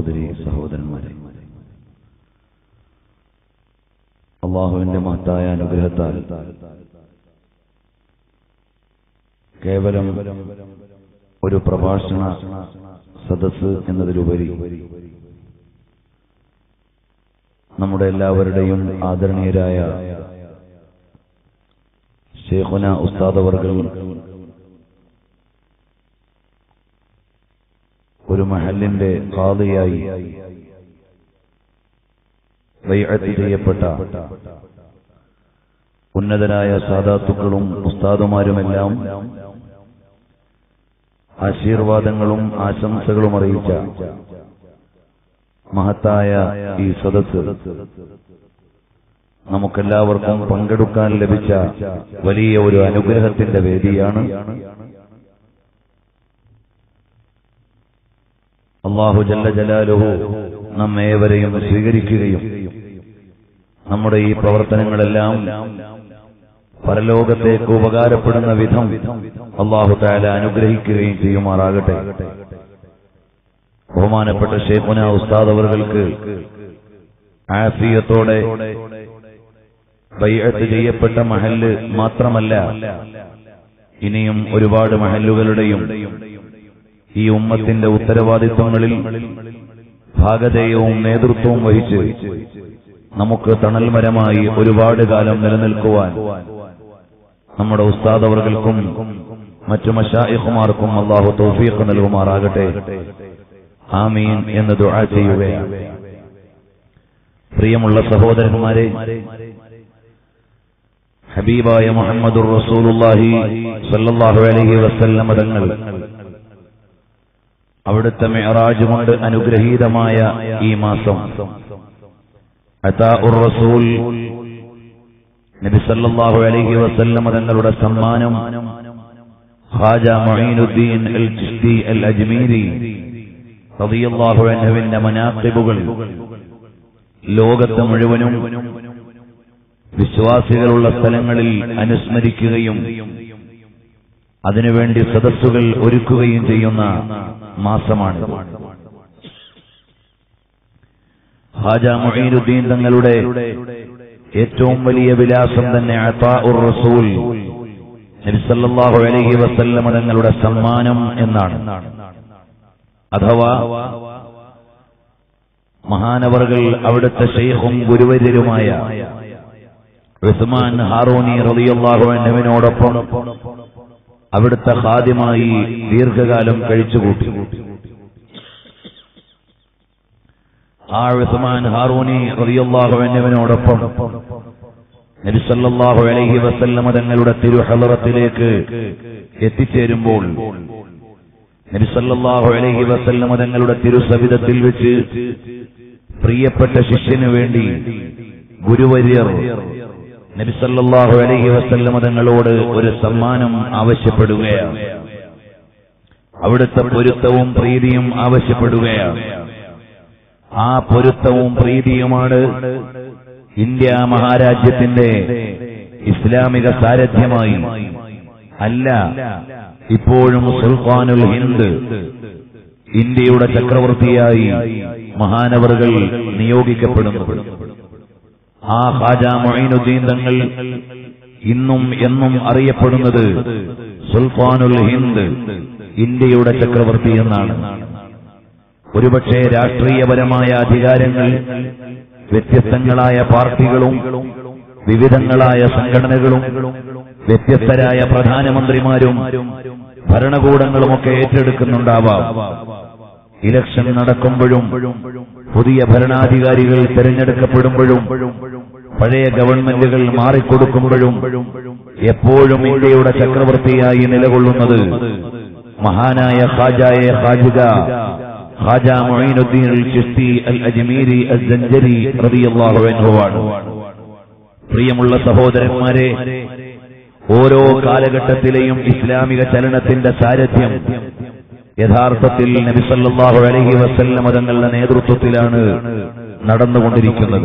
സഹോദരി സഹോദരന്മാരെ അള്ളാഹുവിന്റെ മഹത്തായ അനുഗ്രഹത്താൽ കേവലം ഒരു പ്രഭാഷണ സദസ് എന്നതിലുപരി നമ്മുടെ എല്ലാവരുടെയും ആദരണീയരായ ഷേഖുന ഉസ്താദവർകൾ ഒരു മഹലിന്റെ കാതയായി ബൈഅത്ത് ചെയ്യപ്പെട്ട ഉന്നതരായ സാധാത്തുക്കളും ഉസ്താദുമാരുമെല്ലാം ആശീർവാദങ്ങളും ആശംസകളും അറിയിച്ച മഹത്തായ ഈ സദസ് നമുക്കെല്ലാവർക്കും പങ്കെടുക്കാൻ ലഭിച്ച വലിയ ഒരു അനുഗ്രഹത്തിന്റെ വേദിയാണ് അള്ളാഹു ജല്ല ജലാലുഹു നമ്മേവരെയും സ്വീകരിക്കുകയും നമ്മുടെ ഈ പ്രവർത്തനങ്ങളെല്ലാം പരലോകത്തേക്ക് ഉപകാരപ്പെടുന്ന വിധം അള്ളാഹു താല അനുഗ്രഹിക്കുകയും ചെയ്യുമാറാകട്ടെ ബഹുമാനപ്പെട്ട ഷേഖുന ഉസ്താദ് അവർക്ക് ആഫിയത്തോടെ ബൈഅത്ത് ചെയ്യപ്പെട്ട മഹല്ല് മാത്രമല്ല ഇനിയും ഒരുപാട് മഹല്ലുകളുടെയും ഈ ഉമ്മത്തിന്റെ ഉത്തരവാദിത്വങ്ങളിൽ ഭാഗധേയവും നേതൃത്വവും വഹിച്ച് നമുക്ക് തണൽമരമായി ഒരുപാട് കാലം നിലനിൽക്കുവാൻ നമ്മുടെ ഉസ്താദ് അവർക്കും മറ്റു മഷായിഖുമാർക്കും അള്ളാഹു തൗഫീഖ് നൽകുമാറാകട്ടെ ആമീൻ എന്ന് ദുആ ചെയ്യുകയാണ് പ്രിയമുള്ള സഹോദരന്മാരെ ഹബീബായ മുഹമ്മദുർ റസൂലുള്ളാഹി സല്ലല്ലാഹു അലൈഹി വസല്ലം തങ്ങൾ അവിടുത്തെ മെഹറാജ് കൊണ്ട് അനുഗ്രഹീതമായ ഈ മാസം അതാഉർ റസൂൽ നബി സല്ലല്ലാഹു അലൈഹി വസല്ലം തങ്ങളുടെ സമ്മാനം ഖാജ മുഈനുദ്ദീൻ അൽ ചിസ്തി അൽ അജ്മീരി റളിയല്ലാഹു അൻഹുവിന്റെ മനാഖിബുകൾ ലോകത്ത് മുഴുവനും വിശ്വാസികളുള്ള സ്ഥലങ്ങളിൽ അനുസ്മരിക്കുകയും അതിനുവേണ്ടി സദസ്സുകൾ ഒരുക്കുകയും ചെയ്യുന്ന മാസമാണ് ഹാജ മൊഹീനുദ്ദീൻ തങ്ങളുടെ ഏറ്റവും വലിയ വിലാസം തന്നെ അത്താഉർ റസൂൽ നബിസല്ലാഹു അലൈഹി വസല്ലമ തങ്ങളുടെ സമ്മാനം എന്നാണ് അഥവാ മഹാനവറുകൾ അവിടുത്തെ ഷെയ്ഖും ഗുരുവര്യരുമായ ഉസ്മാൻ ഹാറൂനി റളിയല്ലാഹു അൻഹുവിനോടൊപ്പം അവിടുത്തെ ഖാദിമായി ദീർഘകാലം കഴിച്ചുകൂട്ടി ആ ഉസ്മാൻ ഹാറൂനി റളിയല്ലാഹു അൻഹുവിനോടൊപ്പം നബി സല്ലല്ലാഹു അലൈഹി വസല്ലമ തങ്ങളുടെ തിരുഹളറത്തിലേക്ക് എത്തിച്ചേരുമ്പോൾ നബി സല്ലല്ലാഹു അലൈഹി വസല്ലമ തങ്ങളുടെ തിരുസവിധത്തിൽ വെച്ച് പ്രിയപ്പെട്ട ശിഷ്യന് വേണ്ടി ഗുരുവര്യർ നബി സല്ലല്ലാഹു അലൈഹി വസല്ലമ തങ്ങളോട് ഒരു സമ്മാനം ആവശ്യപ്പെടുകയാണ് അവിടുത്തെ പൊരുത്തവും പ്രീതിയും ആവശ്യപ്പെടുകയാണ് ആ പൊരുത്തവും പ്രീതിയുമാണ് ഇന്ത്യ മഹാരാജ്യത്തിന്റെ ഇസ്ലാമിക സാരഥ്യമായി അല്ല ഇപ്പോഴും സുൽഖാനുൽ ഹിന്ദ് ഇന്ത്യയുടെ ചക്രവർത്തിയായി മഹാനവറുകൾ നിയോഗിക്കപ്പെടുന്നു ആ ഖാജ മൊയ്നുദ്ദീൻ തങ്ങൾ ഇന്നും എന്നും അറിയപ്പെടുന്നത് സുൽത്താനുൽ ഹിന്ദ് ഇന്ത്യയുടെ ചക്രവർത്തി എന്നാണ് ഒരുപക്ഷെ രാഷ്ട്രീയപരമായ അധികാരങ്ങൾ വ്യത്യസ്തങ്ങളായ പാർട്ടികളും വിവിധങ്ങളായ സംഘടനകളും വ്യത്യസ്തരായ പ്രധാനമന്ത്രിമാരും ഭരണകൂടങ്ങളുമൊക്കെ ഏറ്റെടുക്കുന്നുണ്ടാവാം ഇലക്ഷൻ നടക്കുമ്പോഴും പുതിയ ഭരണാധികാരികൾ തെരഞ്ഞെടുക്കപ്പെടുമ്പോഴും പഴയ ഗവൺമെന്റുകൾ മാറിക്കൊടുക്കുമ്പോഴും എപ്പോഴും ഇന്ത്യയുടെ ചക്രവർത്തിയായി നിലകൊള്ളുന്നത് മഹാനായ ഖാജായെ ഖാജിക ഖാജ മൊയ്നുദ്ദീൻ അൽ ചിസ്തി അൽ അജ്മീരി അൽ ജഞ്ചരി റളിയല്ലാഹു അൻഹുവാണ് പ്രിയമുള്ള സഹോദരന്മാരെ ഓരോ കാലഘട്ടത്തിലെയും ഇസ്ലാമിക ചലനത്തിന്റെ സാരഥ്യം യഥാർത്ഥത്തിൽ നബി സല്ലല്ലാഹു അലൈഹി വസല്ലമ തങ്ങളുടെ നേതൃത്വത്തിലാണ് നടന്നുകൊണ്ടിരിക്കുന്നത്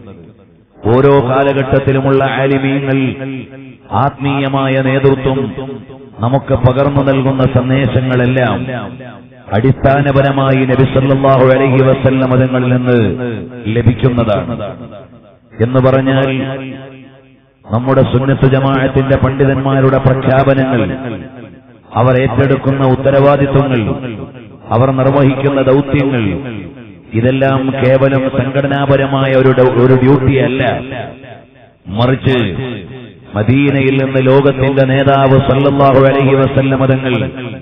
ഓരോ കാലഘട്ടത്തിലുമുള്ള ആലിമീങ്ങൾ ആത്മീയമായ നേതൃത്വം നമുക്ക് പകർന്നു നൽകുന്ന സന്ദേശങ്ങളെല്ലാം അടിസ്ഥാനപരമായി നബി സല്ലല്ലാഹു അലൈഹി വസല്ലം മതങ്ങളിൽ നിന്ന് ലഭിക്കുന്നതാണ് എന്ന് പറഞ്ഞാൽ നമ്മുടെ സുന്നത്ത് ജമാഅത്തിന്റെ പണ്ഡിതന്മാരുടെ പ്രഖ്യാപനങ്ങൾ അവർ ഏറ്റെടുക്കുന്ന ഉത്തരവാദിത്വങ്ങൾ അവർ നിർവഹിക്കുന്ന ദൗത്യങ്ങൾ ഇതെല്ലാം കേവലം സംഘടനാപരമായ ഒരു ഡൗ- ഒരു ഡ്യൂട്ടിയല്ല മറിച്ച് മദീനയിൽ നിന്ന് ലോകത്തിന്റെ നേതാവ് സല്ലല്ലാഹു അലൈഹി വസല്ലം മതങ്ങൾ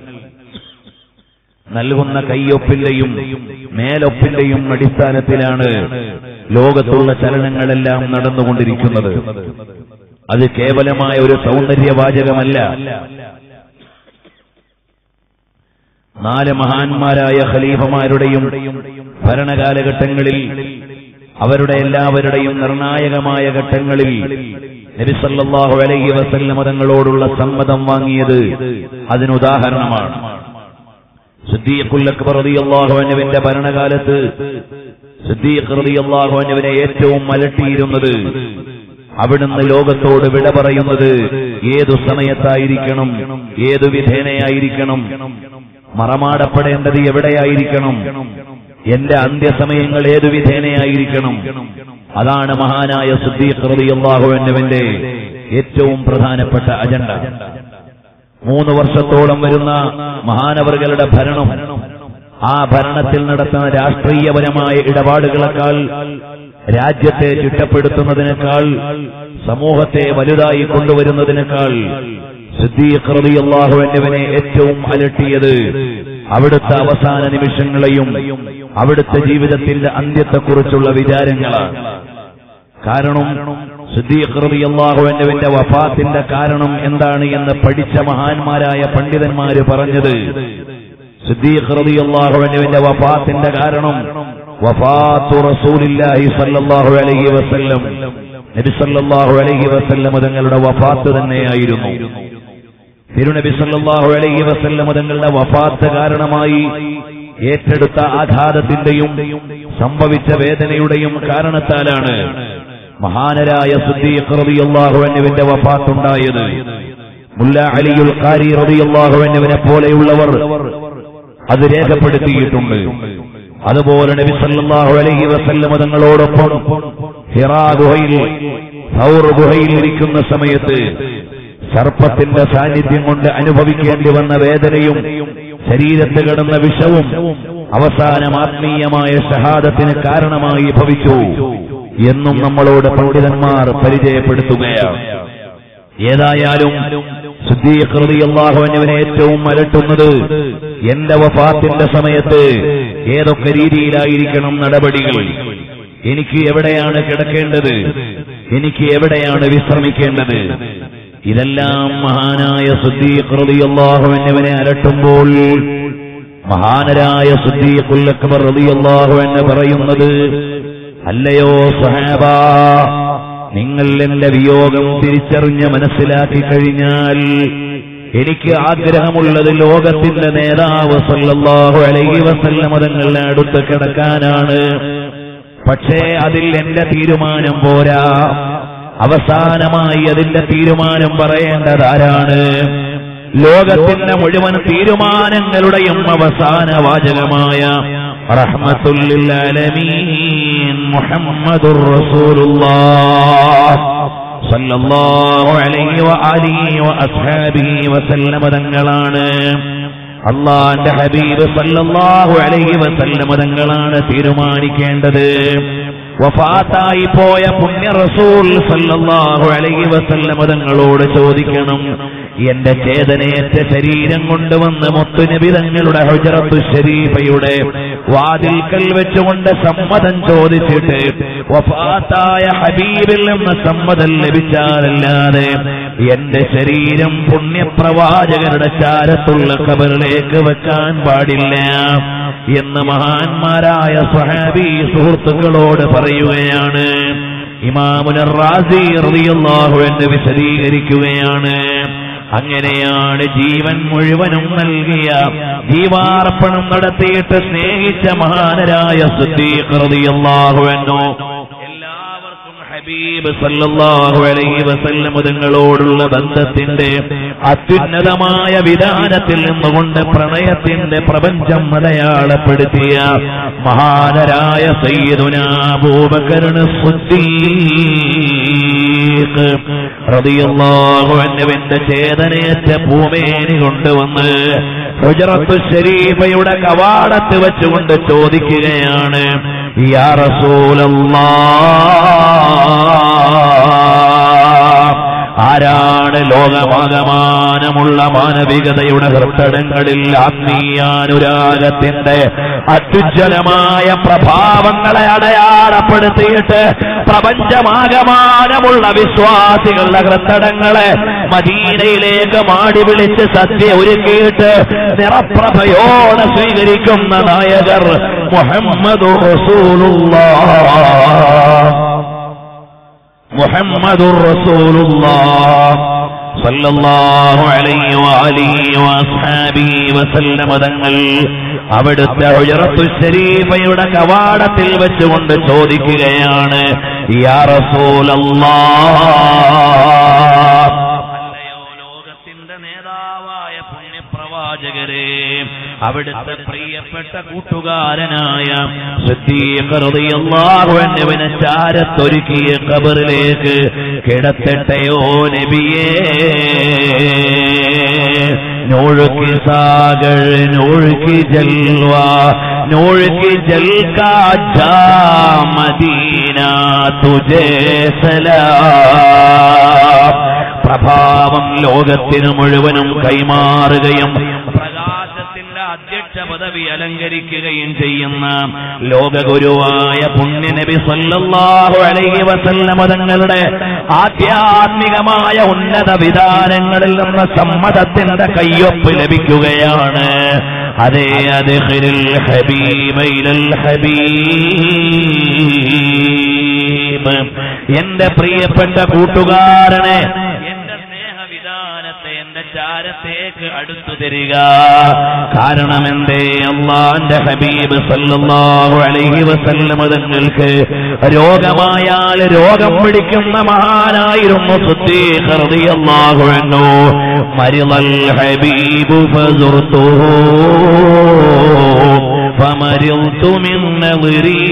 നൽകുന്ന കയ്യൊപ്പിന്റെയും മേലൊപ്പിന്റെയും അടിസ്ഥാനത്തിലാണ് ലോകത്തുള്ള ചലനങ്ങളെല്ലാം നടന്നുകൊണ്ടിരിക്കുന്നത് അത് കേവലമായ ഒരു സൗന്ദര്യവാചകമല്ല നാല് മഹാന്മാരായ ഖലീഫമാരുടെയും ഭരണകാലഘട്ടങ്ങളിൽ അവരുടെ എല്ലാവരുടെയും നിർണായകമായ ഘട്ടങ്ങളിൽ നബിസല്ലാഹു അലൈഹി വസല്ലം മതങ്ങളോടുള്ള സമ്മതം വാങ്ങിയത് അതിനുദാഹരണമാണ് സിദ്ദീഖുൽ അക്ബർ റളിയല്ലാഹു അൻഹുവിന്റെ ഭരണകാലത്ത് സിദ്ദീഖ് റളിയല്ലാഹു അൻഹുവിനെ ഏറ്റവും അലട്ടിയിരുന്നത് അവിടുന്ന് ലോകത്തോട് വിട പറയുന്നത് ഏതു സമയത്തായിരിക്കണം ഏതു വിധേനയായിരിക്കണം മറമാടപ്പെടേണ്ടത് എവിടെയായിരിക്കണം എന്റെ അന്ത്യസമയങ്ങൾ ഏതു വിധേനയായിരിക്കണം അതാണ് മഹാനായ സിദ്ദീഖ് റളിയല്ലാഹു അൻഹുവിന്റെ ഏറ്റവും പ്രധാനപ്പെട്ട അജണ്ട മൂന്ന് വർഷത്തോളം വരുന്ന മഹാനവറുകളുടെ ഭരണം ആ ഭരണത്തിൽ നടത്തുന്ന രാഷ്ട്രീയപരമായ ഇടപാടുകളെക്കാൾ രാജ്യത്തെ ചിട്ടപ്പെടുത്തുന്നതിനേക്കാൾ സമൂഹത്തെ വലുതായി കൊണ്ടുവരുന്നതിനേക്കാൾ സിദ്ദീഖ് റളിയല്ലാഹു അൻഹുവിനെ ഏറ്റവും അലട്ടിയത് അവിടുത്തെ അവസാന നിമിഷങ്ങളെയും അവിടുത്തെ ജീവിതത്തിന്റെ അന്ത്യത്തെക്കുറിച്ചുള്ള വിചാരങ്ങളാണ് കാരണം സിദ്ദീഖ് റളിയല്ലാഹു അൻഹുവിന്റെ വഫാത്തിന്റെ കാരണം എന്താണ് എന്ന് പഠിച്ച മഹാന്മാരായ പണ്ഡിതന്മാര് പറഞ്ഞത് സിദ്ദീഖ് റളിയല്ലാഹു അൻഹുവിന്റെ വഫാത്തിന്റെ കാരണം വഫാത്തു റസൂലില്ലാഹി സല്ലല്ലാഹു അലൈഹി വസല്ലം നബി സല്ലല്ലാഹു അലൈഹി വസല്ലം തങ്ങളുടെ വഫാത്ത് തന്നെയായിരുന്നു തിരുനബി സല്ലല്ലാഹു അലൈഹി വസല്ലം തങ്ങളുടെ വഫാത്ത് കാരണമായി ഏറ്റെടുത്ത ആഘാതത്തിന്റെയും സംഭവിച്ച വേദനയുടെയും കാരണത്താലാണ് മഹാനരായ സിദ്ദീഖ് റളിയല്ലാഹു അൻഹുവിന്റെ വഫാത്തുണ്ടായത് മുല്ല അലിയുൽ ഖാരി റളിയല്ലാഹു അൻഹുവിനെ പോലെയുള്ളവർ അത് രേഖപ്പെടുത്തിയിട്ടുണ്ട് അതുപോലെ നബി സല്ലല്ലാഹു അലൈഹി വസല്ലം തങ്ങളോടൊപ്പം ഹിറാ ഗുഹയിൽ സൗർ ഗുഹയിൽ ഇരിക്കുന്ന സമയത്ത് സർപ്പത്തിന്റെ സാന്നിധ്യം കൊണ്ട് അനുഭവിക്കേണ്ടി വന്ന വേദനയും ശരീരത്ത് കിടന്ന വിഷവും അവസാനം ആത്മീയമായ ഷഹാദത്തിന് കാരണമായി ഭവിച്ചു എന്നും നമ്മളോട് പണ്ഡിതന്മാർ പരിചയപ്പെടുത്തുകയാണ് ഏതായാലും സിദ്ദീഖ് റളിയല്ലാഹു അൻഹുവിനെ ഏറ്റവും അലട്ടുന്നത് എന്റെ വഫാത്തിന്റെ സമയത്ത് ഏതൊക്കെ രീതിയിലായിരിക്കണം നടപടികൾ എനിക്ക് എവിടെയാണ് കിടക്കേണ്ടത് എനിക്ക് എവിടെയാണ് വിശ്രമിക്കേണ്ടത് ഇതെല്ലാം മഹാനായ സിദ്ദീഖ് റളിയല്ലാഹു അൻഹുവിനെ അലട്ടുമ്പോൾ മഹാനരായ സിദ്ദീഖുൽ അക്ബർ റളിയല്ലാഹു അൻഹു പറയുന്നത് അല്ലയോ സഹാബ നിങ്ങൾ എന്റെ വിയോഗം തിരിച്ചറിഞ്ഞ് മനസ്സിലാക്കി കഴിഞ്ഞാൽ എനിക്ക് ആഗ്രഹമുള്ളത് ലോകത്തിന്റെ നേതാവ് സല്ലല്ലാഹു അലൈഹി വസല്ലം തങ്ങളുടെ അടുത്ത് കിടക്കാനാണ് പക്ഷേ അതിൽ എന്റെ തീരുമാനം പോരാ അവസാനമായി അതിന്റെ തീരുമാനം പറയേണ്ടത് ആരാണ് ലോകത്തിന്റെ മുഴുവൻ തീരുമാനങ്ങളുടെയും അവസാന വാചകമായ റഹ്മത്തുല്ലിൽ ആലമീൻ മുഹമ്മദുർ റസൂലുള്ളാഹ് സല്ലല്ലാഹു അലൈഹി വആലിഹി വഅസ്ഹാബിഹി വസല്ലമ തങ്ങളാണ് അള്ളാന്റെ ഹബീബ് സല്ലല്ലാഹു അലൈഹി വസല്ലമ തങ്ങളാണ് തീരുമാനിക്കേണ്ടത് വഫാത്തായി പോയ പുണ്യ റസൂൽ സല്ലല്ലാഹു അലൈഹി വസല്ലമ തങ്ങളോട് ചോദിക്കണം എന്റെ ചേതനയേറ്റ ശരീരം കൊണ്ടുവന്ന് മുത്തുനബി തങ്ങളുടെ ഹുജറത്തു ഷരീഫയുടെ വാതിൽക്കൽ വെച്ചുകൊണ്ട് സമ്മതം ചോദിച്ചിട്ട് വഫാത്തായ ഹബീബിൽ നിന്ന് സമ്മതം ലഭിച്ചാലല്ലാതെ എന്റെ ശരീരം പുണ്യപ്രവാചകരുടെ ചാരത്തുള്ള കബറിലേക്ക് വെക്കാൻ പാടില്ല എന്ന് മഹാന്മാരായ സ്വഹാബി സുഹൃത്തുക്കളോട് പറയുകയാണ് ഇമാമുനർ റാസി റളിയല്ലാഹു എന്ന് വിശദീകരിക്കുകയാണ് അങ്ങനെയാണ് ജീവൻ മുഴുവനും നൽകിയ ജീവാർപ്പണം നടത്തിയിട്ട് സ്നേഹിച്ച മഹാനരായ സിദ്ദീഖ് റളിയല്ലാഹു അൻഹു എല്ലാവർക്കും ഹബീബ് ഹബീബ് സല്ലല്ലാഹു അലൈഹി വസല്ലം തങ്ങളോടുള്ള ബന്ധത്തിന്റെ അത്യുന്നതമായ വിധാനത്തിൽ നിന്നുകൊണ്ട് പ്രണയത്തിന്റെ പ്രപഞ്ചം അടയാളപ്പെടുത്തിയ മഹാനരായ സയ്യിദുന അബൂബക്കറിന് സിദ്ദീഖ് റളിയല്ലാഹു അൻഹുവിന്റെ ചേതനയറ്റ ഭൂമേനി കൊണ്ടുവന്ന് ഹുജറത്തു ശരീഫയുടെ കവാടത്ത് വെച്ചുകൊണ്ട് ചോദിക്കുകയാണ് യാ റസൂലല്ലാഹ് ആരാണ് ലോകമാകമാനമുള്ള മാനവികതയുടെ ഹൃത്തടങ്ങളിൽ ആത്മീയാനുരാഗത്തിന്റെ അത്യുജ്വലമായ പ്രഭാവങ്ങളെ അടയാളപ്പെടുത്തിയിട്ട് പ്രപഞ്ചമാകമാനമുള്ള വിശ്വാസികളുടെ ഹൃത്തടങ്ങളെ മദീനയിലേക്ക് മാടി വിളിച്ച് സത്യ ഒരുക്കിയിട്ട് നിറപ്രഭയോടെ സ്വീകരിക്കുന്ന നായകർ മുഹമ്മദ് റസൂലുള്ളാഹ് محمد رسول الله صلى الله عليه وآله وأصحابه وسلم തങ്ങൾ അവിടുത്തെ ഉയറത്തു ശരീഫയുടെ കവാടത്തിൽ വെച്ചുകൊണ്ട് ചോദിക്കുകയാണ് യാ റസൂലല്ലാഹ് അല്ലയോ ലോകത്തിന്റെ നേതാവായ പുണ്യപ്രവാചകരെ അവിടുത്തെ പ്രിയപ്പെട്ട കൂട്ടുകാരനായ സിദ്ദീഖ്റളിയല്ലാഹുവിനെ ചാരത്തൊരുക്കിയ ഖബറിലേക്ക് കിടത്തട്ടെയോ നബിയേ नूर की सागर नूर की जलवा नूर की जल का जा मदीना तुझे സലാം പ്രഭാവം ലോകത്തിന് മുഴുവനും കൈമാറുകയും പ്രകാശത്തിന്റെ അധ്യക്ഷ പദവി അലങ്കരിക്കുകയും ചെയ്യുന്ന ലോകഗുരുവായ പുണ്യനബി സല്ലല്ലാഹു അലൈഹി വസല്ലമ തങ്ങളുടെ ആധ്യാത്മികമായ ഉന്നത വിധാനങ്ങളിൽ നിന്ന് സമ്മതത്തിന്റെ കയ്യൊപ്പ് ലഭിക്കുകയാണ് അതേ അത് ഹബീബൈലൽ ഹബീബ് എന്റെ പ്രിയപ്പെട്ട കൂട്ടുകാരനെ എന്റെ സ്നേഹവിധാനത്തെ എന്റെ ചാരത്തേക്ക് അടുത്തു തരിക കാരണം എന്തേ അള്ളാന്റെ ഹബീബ് സല്ലല്ലാഹു അലൈഹി വസല്ലമ തങ്ങൾക്ക് രോഗമായാൽ രോഗം പിടിക്കുന്ന മഹാനായിരുന്നു സിദ്ദീഖ് റളിയല്ലാഹു അൻഹു മരിളൽ ഹബീബു ഫസുർതുഹു فمرضت من نظري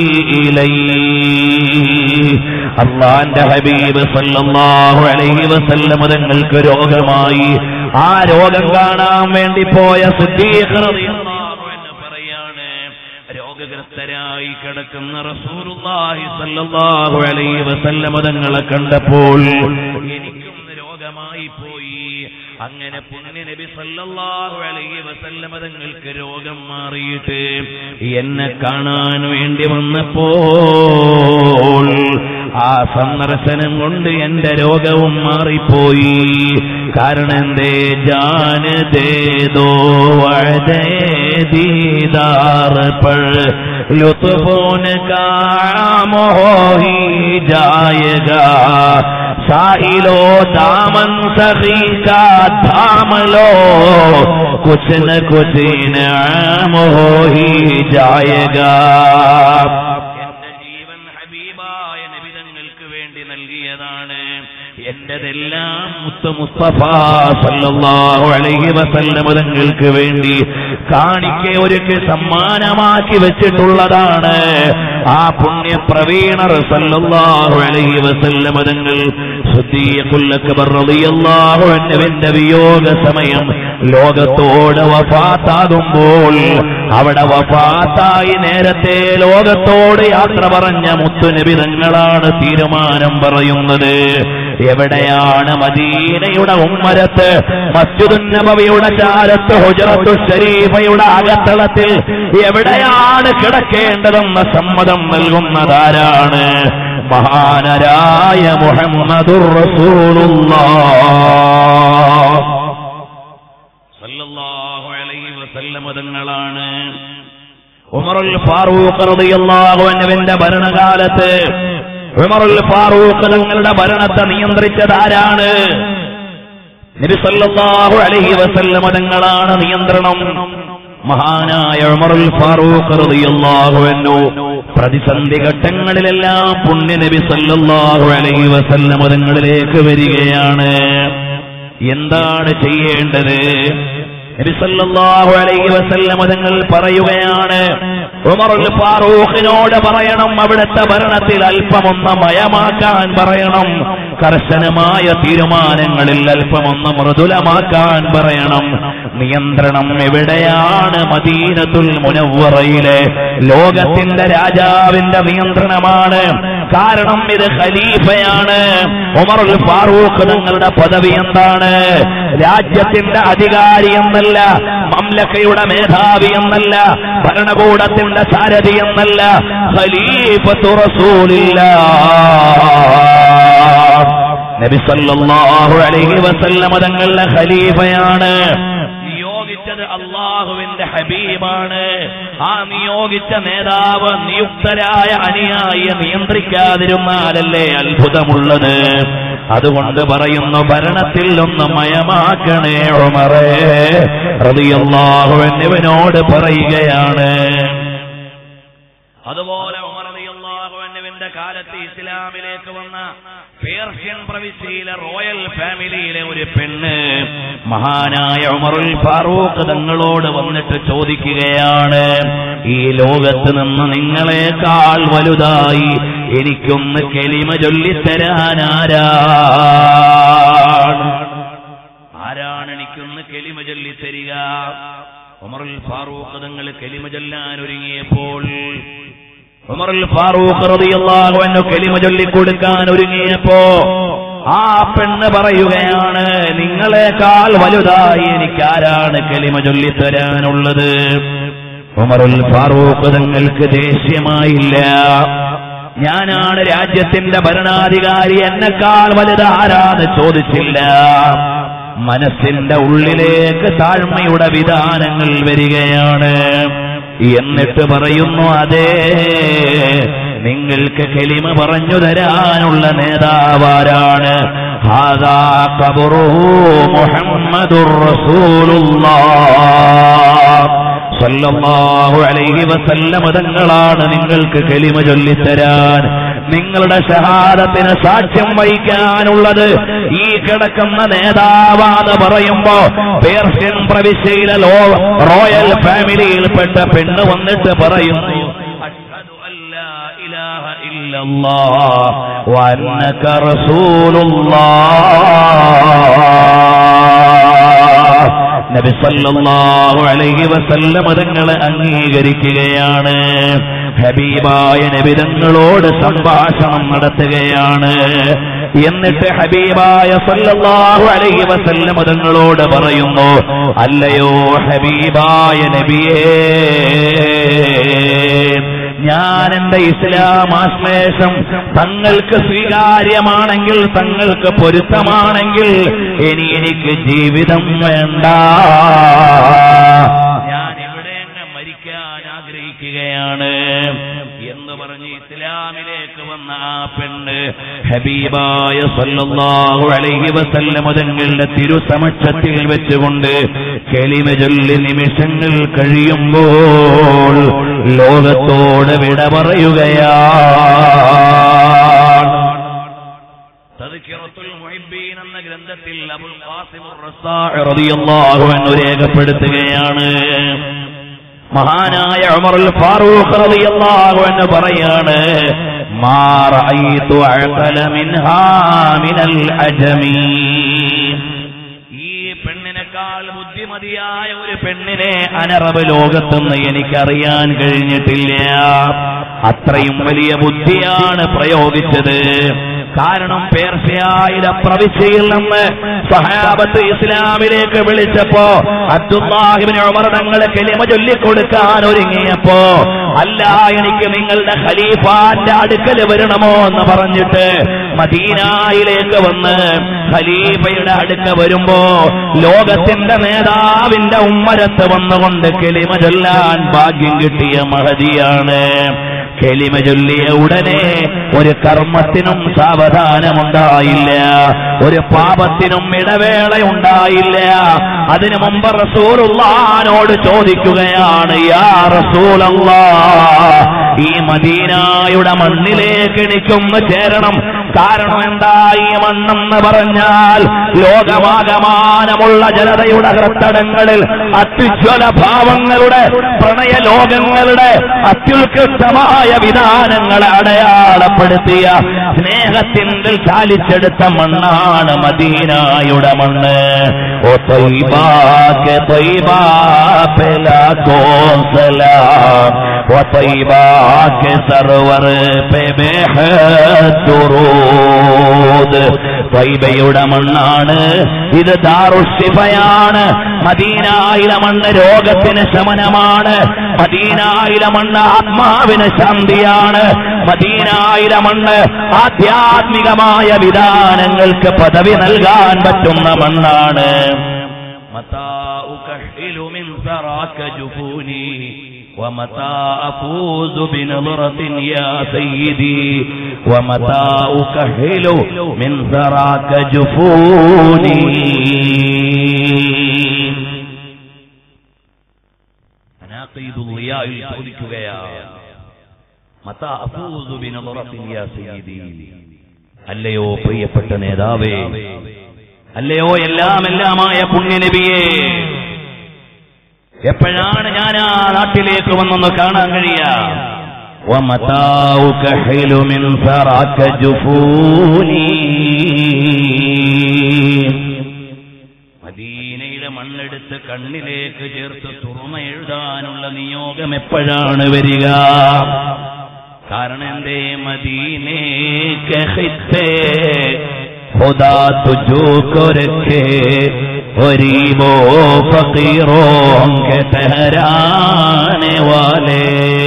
إليه അള്ളാന്റെ ഹബീബ് സല്ലല്ലാഹു അലൈഹി വസല്ലം തങ്ങൾക്ക് രോഗമായി ആ രോഗം കാണാൻ വേണ്ടി പോയ സിദ്ദീഖ് റളിയല്ലാഹു അൻഹു പറയാണ് രോഗഗ്രസ്തരായി കിടക്കുന്ന റസൂലുള്ളാഹി സല്ലല്ലാഹു അലൈഹി വസല്ലം തങ്ങളെ കണ്ടപ്പോൾ എനിക്കും രോഗമായി പോയി അങ്ങനെ പുണ്യ നബി സല്ലല്ലാഹു അലൈഹി വസല്ലമ തങ്ങൾക്ക് രോഗം മാറിയിട്ട് എന്നെ കാണാൻ വേണ്ടി വന്നപ്പോൾ ആ സന്ദർശനം കൊണ്ട് എന്റെ രോഗവും മാറിപ്പോയി കാരണം എന്തേ ജാന് ദേദോ വഴതേ ദീദാർ പൾ लुत्फोन का हो ही जाएगा साहिलो दामन सखी का थाम लो कुछ न कुछ इनाम हो ही जाएगा എന്റെ ജീവൻ ഹബീബായ നബിതങ്ങൾക്ക് വേണ്ടി നൽകിയതാണ് എന്റെതെല്ലാം മുത്ത മുസ്തഫ സല്ലല്ലാഹു അലൈഹി വസല്ലമ തങ്ങൾക്ക് വേണ്ടി കാണിക്ക ഒരുക്ക് സമ്മാനമാക്കി വെച്ചിട്ടുള്ളതാണ് ആ പുണ്യപ്രവീണർ സല്ലല്ലാഹു അലൈഹി വസല്ലമ തങ്ങൾ ന്റെ വിയോഗ സമയം ലോകത്തോട് വഫാത്താകുമ്പോൾ അവിടെ വഫാത്തായി നേരത്തെ ലോകത്തോട് യാത്ര പറഞ്ഞ മുത്തുനബി തങ്ങളാണ് തീരുമാനം പറയുന്നത് എവിടെയാണ് മദീനയുടെ ഉമ്മരത്ത് മസ്ജിദുന്നബവിയുടെ ചാരത്ത് ഹുജറത്തു ഷരീഫയുടെ അകത്തളത്തിൽ എവിടെയാണ് കിടക്കേണ്ടതെന്ന സമ്മതം നൽകുന്നതാരാണ് മഹാനരായ മുഹമ്മദുർ റസൂലുള്ളാഹ് സല്ലല്ലാഹു അലൈഹി വസല്ലമ തങ്ങളാണ് ഉമറുൽ ഫാറൂഖ് റളിയല്ലാഹു അൻഹുവിന്റെ ഭരണകാലത്ത് ഉമറുൽ ഫാറൂഖ് തങ്ങളുടെ ഭരണത്തെ നിയന്ത്രിച്ചത് ആരാണ് നബി സല്ലല്ലാഹു അലൈഹി വസല്ലമ തങ്ങളാണ് നിയന്ത്രണം മഹാനായ ഉമറുൽ ഫാറൂഖ് റളിയല്ലാഹു അൻഹു പ്രതിസന്ധി ഘട്ടങ്ങളിലെല്ലാം പുണ്യ നബി സല്ലല്ലാഹു അലൈഹി വസല്ലം തങ്ങളിലേക്ക് വരികയാണ് എന്താണ് ചെയ്യേണ്ടത് നബി സല്ലല്ലാഹു അലൈഹി വസല്ലം തങ്ങൾ പറയുകയാണ് ഉമറുൽ ഫാറൂഖിനോട് പറയണം അവിടുത്തെ ഭരണത്തിൽ അല്പമൊന്ന് മയമാക്കാൻ പറയണം കർശനമായ തീരുമാനങ്ങളിൽ അല്പമൊന്ന് മൃദുലമാക്കാൻ പറയണം നിയന്ത്രണം എവിടെയാണ് മദീനത്തുൽ മുനവ്വറയിലെ ലോകത്തിന്റെ രാജാവിന്റെ നിയന്ത്രണമാണ് കാരണം ഇത് ഖലീഫയാണ് ഉമറുൽ ഫാറൂഖ് തങ്ങളുടെ പദവി എന്താണ് രാജ്യത്തിന്റെ അധികാരി എന്നല്ല മംലക്കയുടെ മേധാവി എന്നല്ല ഭരണകൂടത്തിന്റെ സാരഥി എന്നല്ല ഖലീഫത്തു റസൂലില്ലാ നബി സല്ലല്ലാഹു അലൈഹി വസല്ലമ തങ്ങളുടെ ഖലീഫയാണ് നിയോഗിച്ചത് അള്ളാഹുവിന്റെ ഹബീബാണ് ആ നിയോഗിച്ച നേതാവ് നിയുക്തരായ അനുയായിയെ നിയന്ത്രിക്കാതിരുന്നാലല്ലേ അത്ഭുതമുള്ളത് അതുകൊണ്ട് പറയുന്നു ഭരണത്തിൽ ഒന്ന് മയമാക്കണേ ഉമറേ റളിയല്ലാഹു എന്നിവനോട് പറയുകയാണ് അതുപോലെ ഉമർ റളിയല്ലാഹു അൻഹുവിന്റെ കാലത്ത് ഇസ്ലാമിലേക്ക് വന്ന പേർഷ്യൻ പ്രവിശ്യയിലെ റോയൽ ഫാമിലിയിലെ ഒരു പെണ്ണ് മഹാനായ ഉമറുൽ ഫാറൂഖ് തങ്ങളോട് വന്നിട്ട് ചോദിക്കുകയാണ് ഈ ലോകത്ത് നിന്ന് നിങ്ങളെക്കാൾ വലുതായി എനിക്കൊന്ന് കെളിമ ചൊല്ലിത്തരാൻ ആരാണ് ആരാണ് എനിക്കൊന്ന് കെളിമ ചൊല്ലിത്തരിക ഉമറുൽ ഫാറൂഖ് തങ്ങൾ കെളിമ ചൊല്ലാൻ ഒരുങ്ങിയപ്പോൾ ഉമറുൽ ഫാറൂഖ് റളിയല്ലാഹു അൻഹു കെളിമ ചൊല്ലിക്കൊടുക്കാൻ ഒരുങ്ങിയപ്പോ ആ പെണ്ണ് പറയുകയാണ് നിങ്ങളെക്കാൾ വലുതായി എനിക്കാരാണ് കെളിമ ചൊല്ലിത്തരാനുള്ളത് ഉമറുൽ ഫാറൂഖ് തങ്ങൾക്ക് ദേഷ്യമായില്ല ഞാനാണ് രാജ്യത്തിന്റെ ഭരണാധികാരി എന്നെക്കാൾ വലുത് ആരാന്ന് ചോദിച്ചില്ല മനസ്സിന്റെ ഉള്ളിലേക്ക് താഴ്മയുടെ വിധാനങ്ങൾ വരികയാണ് എന്നിട്ട് പറയുന്നു അതേ നിങ്ങൾക്ക് കെളിമ പറഞ്ഞു തരാനുള്ള നേതാവാരാണ് ഹാദാ ഖബറു മുഹമ്മദുർ റസൂലുള്ളാഹ് സല്ലല്ലാഹു അലൈഹി വസല്ലം തങ്ങളാണ് നിങ്ങൾക്ക് കെളിമ ചൊല്ലിത്തരാൻ നിങ്ങളുടെ ഷഹാദത്തിന് സാക്ഷ്യം വഹിക്കാനുള്ളത് ഈ കിടക്കുന്ന നേതാവാന്ന് പറയുമ്പോ പേർഷ്യൻ പ്രവിശ്യയിലെ ലോ റോയൽ ഫാമിലിയിൽപ്പെട്ട പെണ്ണ് വന്നിട്ട് പറയുന്നു അഷ്ഹദു അല്ലാ ഇലാഹ ഇല്ലല്ലാഹ് വഅന്നക റസൂലുള്ളാഹ് നബി സല്ലല്ലാഹു അലൈഹി വസല്ലം തങ്ങളെ അംഗീകരിക്കുകയാണ് ഹബീബായ നബിതങ്ങളോട് സംഭാഷണം നടത്തുകയാണ് എന്നിട്ട് ഹബീബായ സല്ലല്ലാഹു അലൈഹി വസല്ലം തങ്ങളോട് പറയുന്നു അല്ലയോ ഹബീബായ നബിയേ ഞാൻ എന്റെ ഇസ്ലാം ആശ്ലേഷം തങ്ങൾക്ക് സ്വീകാര്യമാണെങ്കിൽ തങ്ങൾക്ക് പൊരുത്തമാണെങ്കിൽ ഇനി എനിക്ക് ജീവിതം വേണ്ട ഞാൻ ഇവിടെ അങ്ങ് മരിക്കാൻ ആഗ്രഹിക്കുകയാണ് എന്ന് പറഞ്ഞ് ഇസ്ലാമിലേക്ക് വന്ന ആ പെണ്ണ് ഹബീബായ സല്ലല്ലാഹു അലൈഹി വസല്ലം തങ്ങളുടെ തിരുസമക്ഷത്തിൽ വെച്ചുകൊണ്ട് കെളിമ ചൊല്ലി നിമിഷങ്ങൾ കഴിയുമ്പോൾ ലോകത്തോട് വിട പറയുകയാണ് തദ്കിറത്തുൽ മുഹിബ്ബീൻ എന്ന ഗ്രന്ഥത്തിൽ അബുൽ ഖാസിം റസാഇ റളിയല്ലാഹു അൻഹു രേഖപ്പെടുത്തുകയാണ് മഹാനായ ഉമറുൽ ഫാറൂഖ് റളിയല്ലാഹു അൻഹു പറയാണ് മാ റഅയ്തു അഖല മിൻഹാ മിനൽ അജമീ ഈ പെണ്ണിനേക്കാൾ ബുദ്ധിമതിയായ ഒരു പെണ്ണിനെ അനറബ് ലോകത്തുനിന്ന് എനിക്കറിയാൻ കഴിഞ്ഞിട്ടില്ല അത്രയും വലിയ ബുദ്ധിയാണ് പ്രയോഗിച്ചത് കാരണം പേർഷ്യയിലെ പ്രവിശ്യയിൽ നിന്ന് സഹാബത്ത് ഇസ്ലാമിലേക്ക് വിളിച്ചപ്പോ അബ്ദുല്ലാഹിബിന് ഉമർദങ്ങളെ കെളിമ ചൊല്ലിക്കൊടുക്കാൻ ഒരുങ്ങിയപ്പോ അല്ല എനിക്ക് നിങ്ങളുടെ ഖലീഫാന്റെ അടുക്കൽ വരണമോ എന്ന് പറഞ്ഞിട്ട് മദീനായിലേക്ക് വന്ന് ഖലീഫയുടെ അടുക്ക വരുമ്പോ ലോകത്തിന്റെ നേതാവിന്റെ ഉമ്മരത്ത് വന്നുകൊണ്ട് കെളിമ ചൊല്ലാൻ ഭാഗ്യം കിട്ടിയ മഹതിയാണ് കെളിമ ചൊല്ലിയ ഉടനെ ഒരു കർമ്മത്തിനും സാവധാനമുണ്ടായില്ല ഒരു പാപത്തിനും ഇടവേള ഉണ്ടായില്ല അതിനു മുമ്പ് റസൂലുള്ളാനോട് ചോദിക്കുകയാണ് യാ റസൂലല്ലാ ഈ മദീനായുടെ മണ്ണിലേക്ക് എനിക്കൊന്ന് ചേരണം കാരണം എന്താ ഈ മണ്ണെന്ന് പറഞ്ഞാൽ ലോകമാകമാനമുള്ള ജനതയുടെ ഹൃത്തടങ്ങളിൽ അത്യുജ്വല ഭാവങ്ങളുടെ പ്രണയ ലോകങ്ങളുടെ അത്യുത്കൃഷ്ടമായ വിധാനങ്ങളെ അടയാളപ്പെടുത്തിയ സ്നേഹത്തിൻ്റെ ചാലിച്ചെടുത്ത മണ്ണാണ് മദീനായുടെ മണ്ണ് ഓ ത്വയ്ബാക്ക് ത്വയ്ബാ പെലാ കോസലാം ഓ ത്വയ്ബാക്ക് സർവർ പെ ബേഹദുറൂദ് ത്വയ്ബയുടെ മണ്ണാണ് ഇത് ദാറുഷിഫയാണ് മദീനായിലെ മണ്ണ് രോഗത്തിന് ശമനമാണ് മദീനായിലെ മണ്ണ് ആത്മാവിന് ശാന്തിയാണ് മദീനായിലെ മണ്ണ് ആധ്യാത്മികമായ വിധാനങ്ങൾക്ക് പദവി നൽകാൻ പറ്റുന്ന മണ്ണാണ് متى أكحل من ثراك جفوني ومتى أفوز بنظرة يا سيدي ومتى أكحل من ثراك جفوني അനാഖീദു ളിയായിൽ ചോദിക്കുകയാണ് മതാ അഫൂസു ബിനദറത്തിൻ യാ സയ്യിദി അല്ലയോ പ്രിയപ്പെട്ട നേതാവേ അല്ലയോ എല്ലാം എല്ലാമായ പുണ്യനബിയെ എപ്പോഴാണ് ഞാൻ ആ നാട്ടിലേക്ക് വന്നൊന്ന് കാണാൻ കഴിയാ ومتاعك حل من ثراك جفوني മദീനയിലെ മണ്ണെടുത്ത് കണ്ണിലേക്ക് ചേർത്ത് തുറമ എഴുതാനുള്ള നിയോഗം എപ്പോഴാണ് വരിക കാരണം എന്തേ മദീനേ കഹിത്തേ खुदा तुझो को रखे गरीबो फकीरों के ठहराने वाले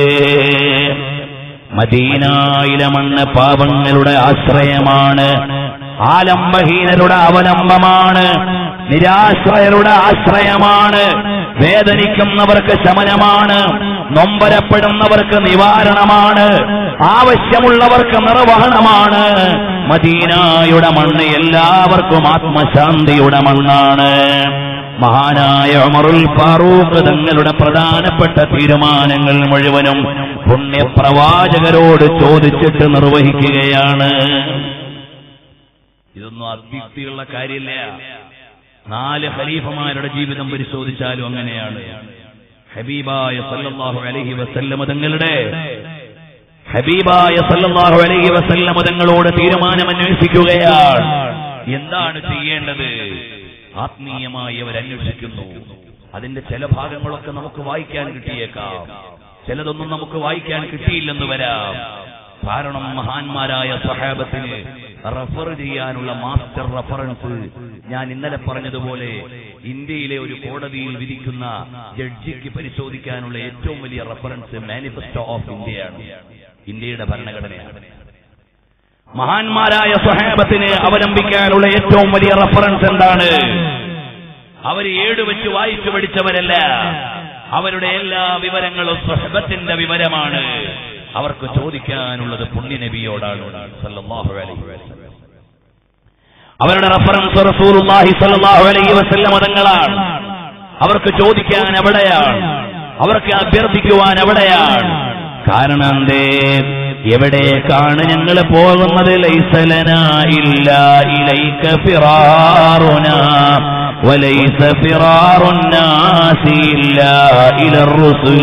മദീനായിലെ മണ്ണ് പാപങ്ങളുടെ ആശ്രയമാണ് ആലംബഹീനരുടെ അവലംബമാണ് നിരാശ്രയരുടെ ആശ്രയമാണ് വേദനിക്കുന്നവർക്ക് ശമനമാണ് നൊമ്പരപ്പെടുന്നവർക്ക് നിവാരണമാണ് ആവശ്യമുള്ളവർക്ക് നിർവഹണമാണ് മദീനായുടെ മണ്ണ് എല്ലാവർക്കും ആത്മശാന്തിയുടെ മണ്ണാണ് മഹാനായ ഉമറുൽ ഫാറൂഖ് തങ്ങളുടെ പ്രധാനപ്പെട്ട തീരുമാനങ്ങൾ മുഴുവനും പുണ്യപ്രവാചകരോട് ചോദിച്ചിട്ട് നിർവഹിക്കുകയാണ് ഇതൊന്നും അദ്യുക്തിയുള്ള കാര്യമില്ല നാല് ഖലീഫമാരുടെ ജീവിതം പരിശോധിച്ചാലും അങ്ങനെയാണ് ഹബീബായ സല്ലല്ലാഹു അലൈഹി വസല്ലമ തങ്ങളുടെ ഹബീബായ സല്ലല്ലാഹു അലൈഹി വസല്ലമ തങ്ങളോട് തീരുമാനം അന്വേഷിക്കുകയാണ് എന്താണ് ചെയ്യേണ്ടത് ആത്മീയമായി അവർ അന്വേഷിക്കുന്നു അതിന്റെ ചില ഭാഗങ്ങളൊക്കെ നമുക്ക് വായിക്കാൻ കിട്ടിയേക്കാം ചിലതൊന്നും നമുക്ക് വായിക്കാൻ കിട്ടിയില്ലെന്ന് വരാം കാരണം മഹാന്മാരായ സഹാബത്തിന് റഫർ ചെയ്യാനുള്ള മാസ്റ്റർ റഫറൻസ് ഞാൻ ഇന്നലെ പറഞ്ഞതുപോലെ ഇന്ത്യയിലെ ഒരു കോടതിയിൽ വിധിക്കുന്ന ജഡ്ജിക്ക് പരിശോധിക്കാനുള്ള ഏറ്റവും വലിയ റഫറൻസ് മാനിഫെസ്റ്റോ ഓഫ് ഇന്ത്യയാണ് ഇന്ത്യയുടെ ഭരണഘടനയാണ് മഹാന്മാരായ സ്വഹാബത്തിന് അവലംബിക്കാനുള്ള ഏറ്റവും വലിയ റഫറൻസ് എന്താണ് അവർ ഏട് വെച്ച് വായിച്ചു പഠിച്ചവരല്ല അവരുടെ എല്ലാ വിവരങ്ങളും സ്വഹബത്തിന്റെ വിവരമാണ് അവർക്ക് ചോദിക്കാനുള്ളത് പുണ്യനബിയോടാണ് സല്ലല്ലാഹു അലൈഹി വസല്ലം അവരുടെ റഫറൻസ് റസൂലുള്ളാഹി സല്ലല്ലാഹു അലൈഹി വസല്ലം മതങ്ങളാണ് അവർക്ക് ചോദിക്കാൻ എവിടെയാണ് അവർക്ക് അഭ്യർത്ഥിക്കുവാൻ എവിടെയാണ് കാരണം എന്തേ എവിടേക്കാണ് ഞങ്ങൾ പോകുന്നത് ലൈസലന ഇല്ല ഇലൈക ഫിറാറുന وليس فرار الناس إلا إلى الرسل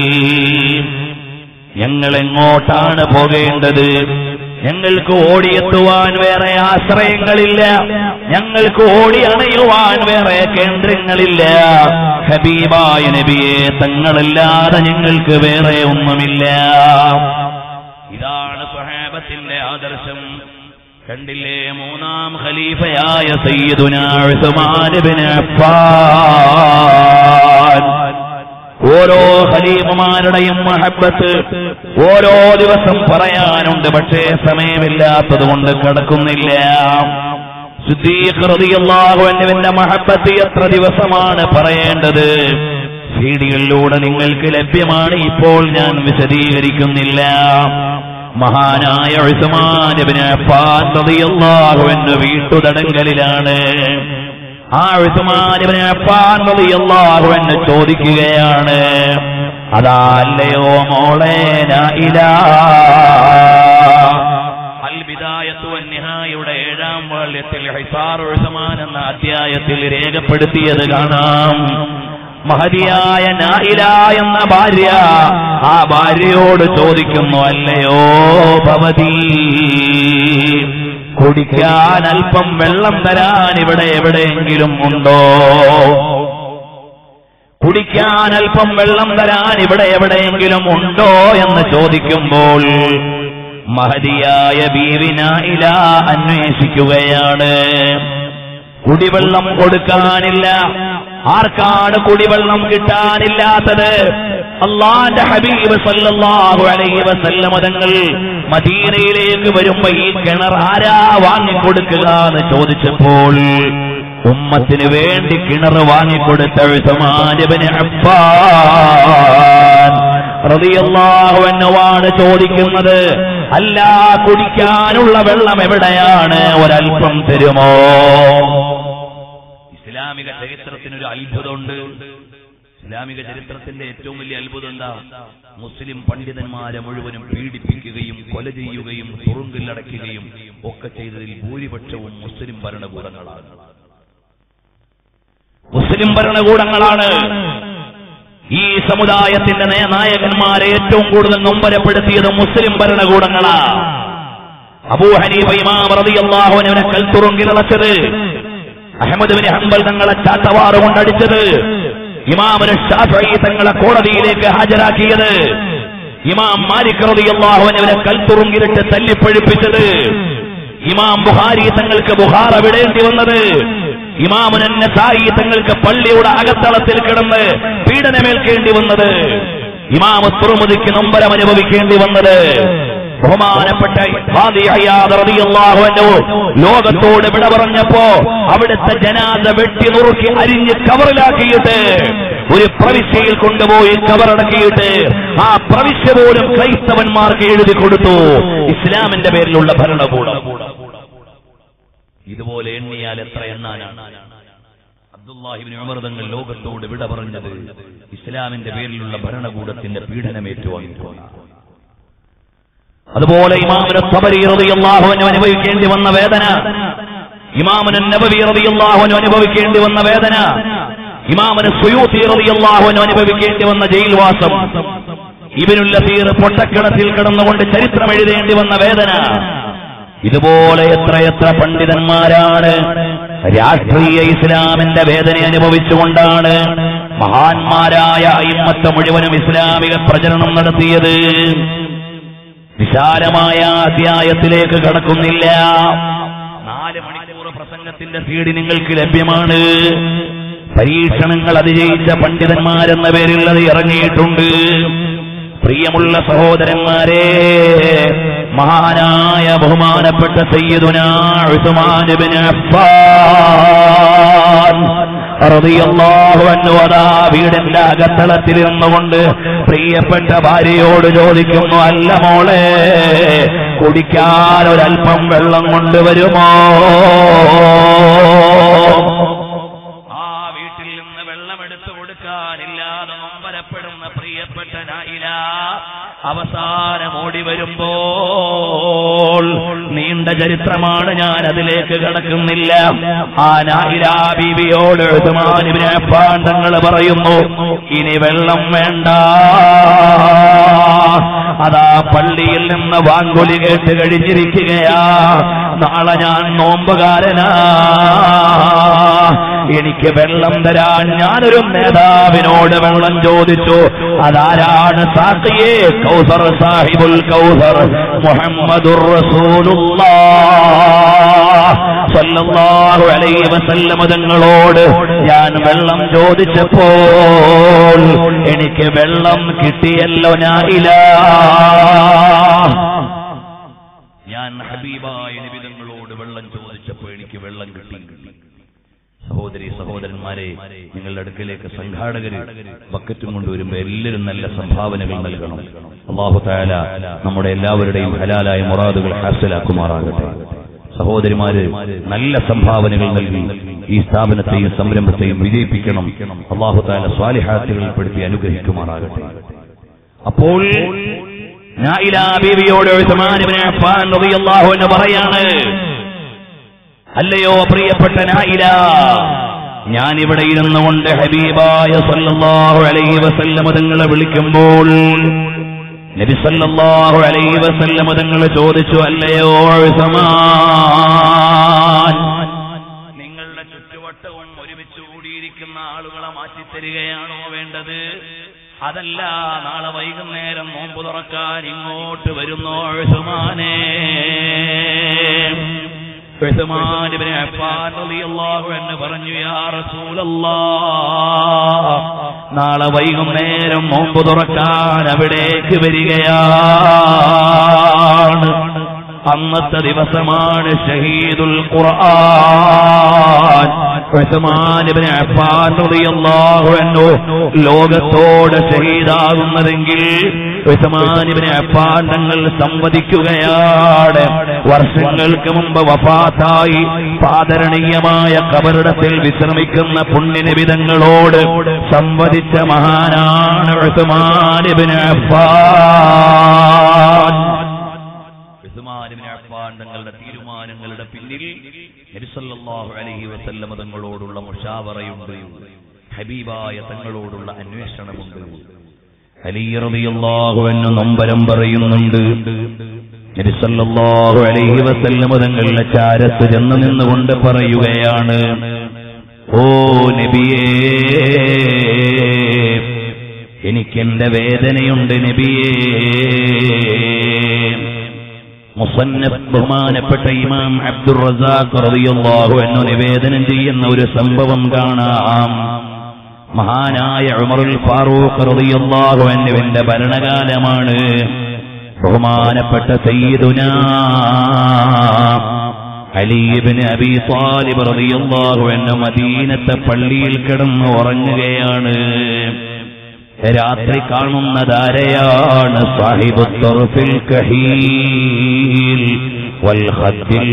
ഞങ്ങൾ എങ്ങോട്ടാണ് പോകേണ്ടത് ഞങ്ങൾക്ക് ഓടിയെത്തുവാൻ വേറെ ആശ്രയങ്ങളില്ല ഞങ്ങൾക്ക് ഓടി അണയുവാൻ വേറെ കേന്ദ്രങ്ങളില്ല ഹബീബായ നബിയെ തങ്ങളല്ലാതെ ഞങ്ങൾക്ക് വേറെ ഒന്നുമില്ല ഇതാണ് സ്വഹാബത്തിന്റെ ആദർശം കണ്ടില്ലേ മൂന്നാം ഖലീഫയായ സയ്യിദുന ഉസ്മാൻ ഇബ്നു അഫ്ഫാൻ ഓരോ ഖലീഫമാരുടെയും മഹബത്ത് ഓരോ ദിവസം പറയാനുണ്ട് പക്ഷേ സമയമില്ലാത്തത് കൊണ്ട് കിടക്കുന്നില്ല ശുദ്ധീകൃതിയല്ലാഹുവിന്റെ മഹബത്ത് എത്ര ദിവസമാണ് പറയേണ്ടത് സീഡികളിലൂടെ നിങ്ങൾക്ക് ലഭ്യമാണ് ഇപ്പോൾ ഞാൻ വിശദീകരിക്കുന്നില്ല മഹാനായ ഉസ്മാൻ അഫ്ഫാൻ റളിയല്ലാഹു അൻഹു വീട്ടുതടങ്കലിലാണ് ആ ഉസ്മാൻ അഫ്ഫാൻ റളിയല്ലാഹു അൻഹു ചോദിക്കുകയാണ് അതാ അല്ലയോ മോളെ നായില അൽബിദായത്തു വന്നിഹായുടെ ഏഴാം വാള്യത്തിൽ ഹിസാറുൽ സമാൻ എന്ന അധ്യായത്തിൽ രേഖപ്പെടുത്തിയത് കാണാം മഹതിയായ നായില എന്ന ഭാര്യ ആ ഭാര്യയോട് ചോദിക്കുന്നു അല്ലയോ ഭവതി കുടിക്കാൻ അല്പം വെള്ളം തരാൻ ഇവിടെ എവിടെയെങ്കിലും ഉണ്ടോ കുടിക്കാൻ അല്പം വെള്ളം തരാൻ ഇവിടെ എവിടെയെങ്കിലും ഉണ്ടോ എന്ന് ചോദിക്കുമ്പോൾ മഹതിയായ ബീവിനായില അന്വേഷിക്കുകയാണ് കുടിവെള്ളം കൊടുക്കാനില്ല ആർക്കാണ് കുടിവെള്ളം കിട്ടാനില്ലാത്തത് അള്ളാന്റെ ഹബീബ് സല്ലല്ലാഹു അലൈഹി വസല്ലമ തങ്ങൾ മദീനയിലേക്ക് വരുമ്പോ ഈ കിണർ ആരാ വാങ്ങിക്കൊടുക്കുക എന്ന് ചോദിച്ചപ്പോൾ ഉമ്മത്തിന് വേണ്ടി കിണർ വാങ്ങിക്കൊടുത്ത ഉസ്മാനിബ്നു അഫ്ഫാൻ റളിയല്ലാഹു അൻഹുവാണ് ചോദിക്കുന്നത് അല്ല കുടിക്കാനുള്ള വെള്ളം എവിടെയാണ് ഒരൽപ്പം തരുമോ ഇസ്ലാമിക ചരിത്രത്തിനൊരു അത്ഭുതമുണ്ട് ഇസ്ലാമിക ചരിത്രത്തിന്റെ ഏറ്റവും വലിയ അത്ഭുതം എന്താ മുസ്ലിം പണ്ഡിതന്മാരെ മുഴുവനും പീഡിപ്പിക്കുകയും കൊല ചെയ്യുകയും തുറുങ്കിലടയ്ക്കുകയും ഒക്കെ ചെയ്തതിൽ ഭൂരിപക്ഷവും മുസ്ലിം ഭരണകൂടങ്ങളാണ് മുസ്ലിം ഭരണകൂടങ്ങളാണ് ഈ സമുദായത്തിന്റെ നയ- നായകന്മാരെ ഏറ്റവും കൂടുതൽ നൊമ്പരപ്പെടുത്തിയത് മുസ്ലിം ഭരണകൂടങ്ങളാ അബൂ ഹനീഫ ഇമാം റളിയല്ലാഹുവിനെ കൽത്തുറുങ്കിലടച്ചത് അഹമ്മദ് ബിൻ ഹംബൽ തങ്ങളെ ചാട്ടവാറ് കൊണ്ടടിച്ചത് ഇമാമിന് ഷാഫി തങ്ങളെ കോടതിയിലേക്ക് ഹാജരാക്കിയത് ഇമാം മാലിക് റളിയല്ലാഹുവിനെ കൽത്തുറുങ്കിലിട്ട് തല്ലിപ്പഴിപ്പിച്ചത് ഇമാം ബുഹാരി തങ്ങൾക്ക് ബുഹാറ വിടേണ്ടി വന്നത് ഇമാമുനസായി തങ്ങൾക്ക് പള്ളിയുടെ അകത്തളത്തിൽ കിടന്ന് പീഡനമേൽക്കേണ്ടി വന്നത് ഇമാമ തുറമുദിക്ക് നൊമ്പരം അനുഭവിക്കേണ്ടി വന്നത് ബഹുമാനപ്പെട്ട ഖാദി അയ്യാദ് റളിയല്ലാഹു അൻഹു ലോകത്തോട് വിട പറഞ്ഞപ്പോ അവിടുത്തെ ജനാദ വെട്ടി നുറുക്കി അരിഞ്ഞ് കവറിലാക്കിയിട്ട് ഒരു പ്രവിശ്യയിൽ കൊണ്ടുപോയി കവറടക്കിയിട്ട് ആ പ്രവിശ്യ പോലും ക്രൈസ്തവന്മാർക്ക് എഴുതി കൊടുത്തു ഇസ്ലാമിന്റെ പേരിലുള്ള ഭരണകൂടം ഇതുപോലെ എണ്ണിയാൽ എത്ര എണ്ണാനാണ് അബ്ദുല്ലാഹിബിൻ ഉമർ തങ്ങൾ ലോകത്തോട് വിട പറഞ്ഞത് ഇസ്ലാമിന്റെ പേരിലുള്ള ഭരണകൂടത്തിന്റെ പീഡനമേറ്റുവാങ്ങിക്കൊണ്ടാണ് അതുപോലെ ഇമാമിന് തബരി റളിയല്ലാഹുവിന് അനുഭവിക്കേണ്ടി വന്ന വേദന ഇമാമിന് നബവി റളിയല്ലാഹുവിന് അനുഭവിക്കേണ്ടി വന്ന വേദന ഇമാമിന് സുയൂത്തി റളിയല്ലാഹുവിന് അനുഭവിക്കേണ്ടി വന്ന ജയിൽവാസം ഇബിനുൽ ലസീർ പൊട്ടക്കിടത്തിൽ കിടന്നുകൊണ്ട് ചരിത്രം എഴുതേണ്ടി വന്ന വേദന ഇതുപോലെ എത്രയെത്ര പണ്ഡിതന്മാരാണ് രാഷ്ട്രീയ ഇസ്ലാമിന്റെ വേദന അനുഭവിച്ചുകൊണ്ടാണ് മഹാന്മാരായ അയിമത്ത് മുഴുവനും ഇസ്ലാമിക പ്രചരണം നടത്തിയത് വിശാലമായ അധ്യായത്തിലേക്ക് കടക്കുന്നില്ല നാല് മണിക്കൂർ പ്രസംഗത്തിന്റെ സീഡി നിങ്ങൾക്ക് ലഭ്യമാണ് പരീക്ഷണങ്ങൾ അതിജയിച്ച പണ്ഡിതന്മാരെന്ന പേരിൽ അത് ഇറങ്ങിയിട്ടുണ്ട് പ്രിയമുള്ള സഹോദരന്മാരെ മഹാനായ ബഹുമാനപ്പെട്ട സയ്യിദുന ഉസ്മാൻ ഇബ്നു അഫ്ഫാൻ റളിയല്ലാഹു അൻഹു അതാ വീടിന്റെ അകത്തളത്തിൽ ഇരുന്നുകൊണ്ട് പ്രിയപ്പെട്ട ഭാര്യയോട് ചോദിക്കുന്നു അല്ല മോളെ കുടിക്കാൻ ഒരല്പം വെള്ളം കൊണ്ടുവരുമോ ആ വീട്ടിൽ നിന്ന് വെള്ളമെടുത്തു കൊടുക്കാനില്ലാതെ നൊമ്പരപ്പെടുന്ന പ്രിയപ്പെട്ട നായില അവസാനം ഓടി വരുമ്പോൾ നീണ്ട ചരിത്രമാണ് ഞാൻ അതിലേക്ക് കടക്കുന്നില്ല ആ നായില ബീവിയോട് ഉസ്മാൻ ഇബ്നു അഫ്ഫാൻ തങ്ങൾ പറയുന്നു ഇനി വെള്ളം വേണ്ട അതാ പള്ളിയിൽ നിന്ന് വാങ്കുലി കേട്ട് കഴിഞ്ഞിരിക്കുകയാ നാളെ ഞാൻ നോമ്പുകാരനാ എനിക്ക് വെള്ളം തരാൻ ഞാനൊരു നേതാവിനോട് വെള്ളം ചോദിച്ചു അതാരാണ് സാക്കിയെ കൗസർ സാഹിബുൽ കൗസർ മുഹമ്മദുർ റസൂലുള്ളാഹ് സല്ലല്ലാഹു അലൈഹി വസല്ലമ തങ്ങളോട് ഞാൻ വെള്ളം ചോദിച്ചപ്പോൾ എനിക്ക് വെള്ളം കിട്ടിയല്ലോ ഞാനില്ല ഞാൻ ഹബീബായ നിബിതങ്ങളോട് വെള്ളം ചോദിച്ചപ്പോൾ എനിക്ക് വെള്ളം കിട്ടി സഹോദരി സഹോദരന്മാരെ നിങ്ങളുടെ അടുക്കലേക്ക് സംഘാടകര് ബക്കറ്റും കൊണ്ടുവരുമ്പോ എല്ലാവരും നല്ല സംഭാവനകൾ നൽകണം അള്ളാഹു താല നമ്മുടെ എല്ലാവരുടെയും ഹലാലായ മുറാദുകൾ ഹാസിലാക്കുമാറാകട്ടെ സഹോദരിമാര് നല്ല സംഭാവനകൾ നൽകി ഈ സ്ഥാപനത്തെയും സംരംഭത്തെയും വിജയിപ്പിക്കണം അള്ളാഹു താല സ്വാലിഹാത്തുകളിൽ പെടുത്തി അനുഗ്രഹിക്കുമാറാകട്ടെ അപ്പോൾ നായില ബീവിയോട് ഉസ്മാൻ ഇബ്നു അഫ്ഫാൻ റളിയല്ലാഹു അൻഹു പറയാണ് അല്ലയോ പ്രിയപ്പെട്ട നായില ഞാൻ ഇവിടെ ഇരുന്നു കൊണ്ട് ഹബീബായ സല്ലല്ലാഹു അലൈഹി വസല്ലം തങ്ങളെ വിളിക്കുമ്പോൾ നബി സല്ലല്ലാഹു അലൈഹി വസല്ലം തങ്ങൾ ചോദിച്ചു അല്ലയോ ഉസ്മാൻ നിങ്ങളുടെ ചുറ്റുവട്ടവും ഒരുമിച്ച് കൂടിയിരിക്കുന്ന ആളുകളെ മാറ്റിത്തരികയാണോ വേണ്ടത് അതല്ല നാളെ വൈകുന്നേരം നോമ്പ് തുറക്കാൻ ഇങ്ങോട്ട് വരുന്നോ ഉസ്മാനേ ഉസ്മാൻ ഇബ്നു അഫ്ഫാൻ റളിയല്ലാഹു അൻഹു പറഞ്ഞു യാ റസൂലല്ലാഹ് നാളെ വൈകുന്നേരം നോമ്പ് തുറക്കാൻ അവിടേക്ക് വരികയാണ് അന്നത്തെ ദിവസമാണ് ഷഹീദുൽ ഖുർആൻ ഉസ്മാൻ ഇബ്നു അഫ്ഫാൻ റളിയല്ലാഹു അൻഹു ലോകത്തോട് ഷഹീദാകുന്നതെങ്കിൽ ഉസ്മാൻ ഇബ്നു അഫ്ഫാൻ തങ്ങൾ സംവദിക്കുകയാണ് വർഷങ്ങൾക്ക് മുമ്പ് വഫാത്തായി പാദരണീയമായ കബറിടത്തിൽ വിശ്രമിക്കുന്ന പുണ്യനിബിതങ്ങളോട് സംവദിച്ച മഹാനാണ് ഉസ്മാൻ ഇബ്നു അഫ്ഫാൻ ഉസ്മാൻ ഇബ്നു അഫ്ഫാൻ തങ്ങളുടെ തീരുമാനങ്ങളുടെ പിന്നിൽ നബി സല്ലല്ലാഹു അലൈഹി വസല്ലം തങ്ങളോടുള്ള മുഷാവറയുണ്ട് ഹബീബായ തങ്ങളോടുള്ള അന്വേഷണമുണ്ട് അലി റളിയല്ലാഹു അൻഹു നൊമ്പരം പറയുന്നുണ്ട് നബി സല്ലല്ലാഹു അലൈഹി വസല്ലം തങ്ങളുടെ ചാരത്ത് ചെന്ന് നിന്നുകൊണ്ട് പറയുകയാണ് ഓ നബിയേ എനിക്കെന്റെ വേദനയുണ്ട് നബിയേ മുസന്നഫ് ബഹുമാനപ്പെട്ട ഇമാം അബ്ദുർ റസാഖ് റളിയല്ലാഹു അൻഹു നിവേദനം ചെയ്യുന്ന ഒരു സംഭവം കാണാം മഹാനായ ഉമറുൽ ഫാറൂഖ് റളിയല്ലാഹു അൻഹുവിന്റെ ഭരണകാലമാണ് ബഹുമാനപ്പെട്ട സയ്യിദുനാ അലി ഇബ്നു അബീ താലിബ് റളിയല്ലാഹു അൻഹു മദീനത്തെ പള്ളിയിൽ കിടന്ന് ഉറങ്ങുകയാണ് രാത്രി കാണുന്നതാരെയാണ് സാഹിബ് ത്വർഫിൽ കഹീൽ വൽഖദ്ദിൽ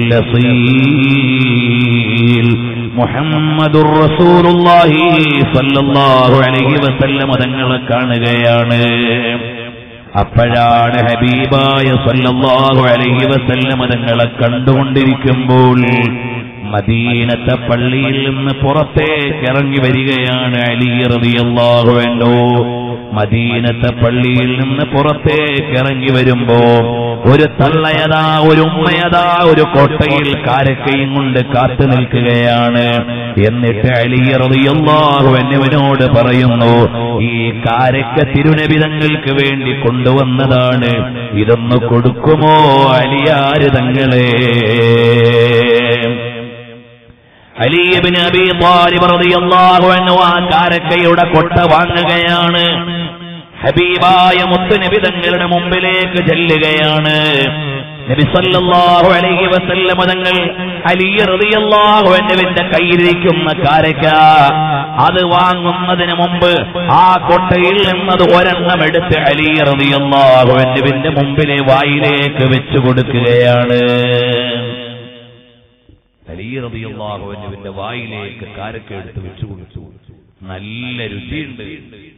ലസീൽ മുഹമ്മദുർ റസൂലുള്ളാഹി സ്വല്ലല്ലാഹു അലൈഹി വസല്ലം തങ്ങളെ കാണുകയാണ് അപ്പോഴാണ് ഹബീബായ സ്വല്ലല്ലാഹു അലൈഹി വസല്ലം തങ്ങളെ കണ്ടുകൊണ്ടിരിക്കുമ്പോൾ മദീനത്തെ പള്ളിയിൽ നിന്ന് പുറത്തേക്ക് ഇറങ്ങി വരികയാണ് അലി റളിയല്ലാഹു അൻഹു മദീനത്തെ പള്ളിയിൽ നിന്ന് പുറത്തേക്ക് ഇറങ്ങി വരുമ്പോ ഒരു തള്ളയതാ ഒരു ഉമ്മയതാ ഒരു കോട്ടയിൽ കാരക്കയും കൊണ്ട് കാത്തു നിൽക്കുകയാണ് എന്നിട്ട് അലി റളിയല്ലാഹു അൻഹുവിനോട് പറയുന്നു ഈ കാരക്ക തിരുനബിതങ്ങൾക്ക് വേണ്ടി കൊണ്ടുവന്നതാണ് ഇതൊന്ന് കൊടുക്കുമോ അലിയാര് തങ്ങളെ അലീബിന് അബി താലിബ് റളിയല്ലാഹു അൻഹു ആ കാരക്കയുടെ കൊട്ട വാങ്ങുകയാണ് ഹബീബായ മുത്തുനബി തങ്ങളുടെ മുമ്പിലേക്ക് ചെല്ലുകയാണ് നബി സല്ലല്ലാഹു അലൈഹി വസല്ലം തങ്ങൾ അലി റളിയല്ലാഹു അൻഹുവിന്റെ കയ്യിലിരിക്കുന്ന കാരക്ക അത് വാങ്ങുന്നതിന് മുമ്പ് ആ കൊട്ടയിൽ നിന്നത് ഒരെണ്ണം എടുത്ത് അലി റളിയല്ലാഹു അൻഹുവിന്റെ മുമ്പിലെ വായിലേക്ക് വെച്ചു കൊടുക്കുകയാണ് അലി റളിയല്ലാഹു അൻഹുവിന്റെ വായിലേക്ക് കാരക്ക എടുത്ത് വെച്ചു കൊടുത്തു നല്ല രുചിയുണ്ട്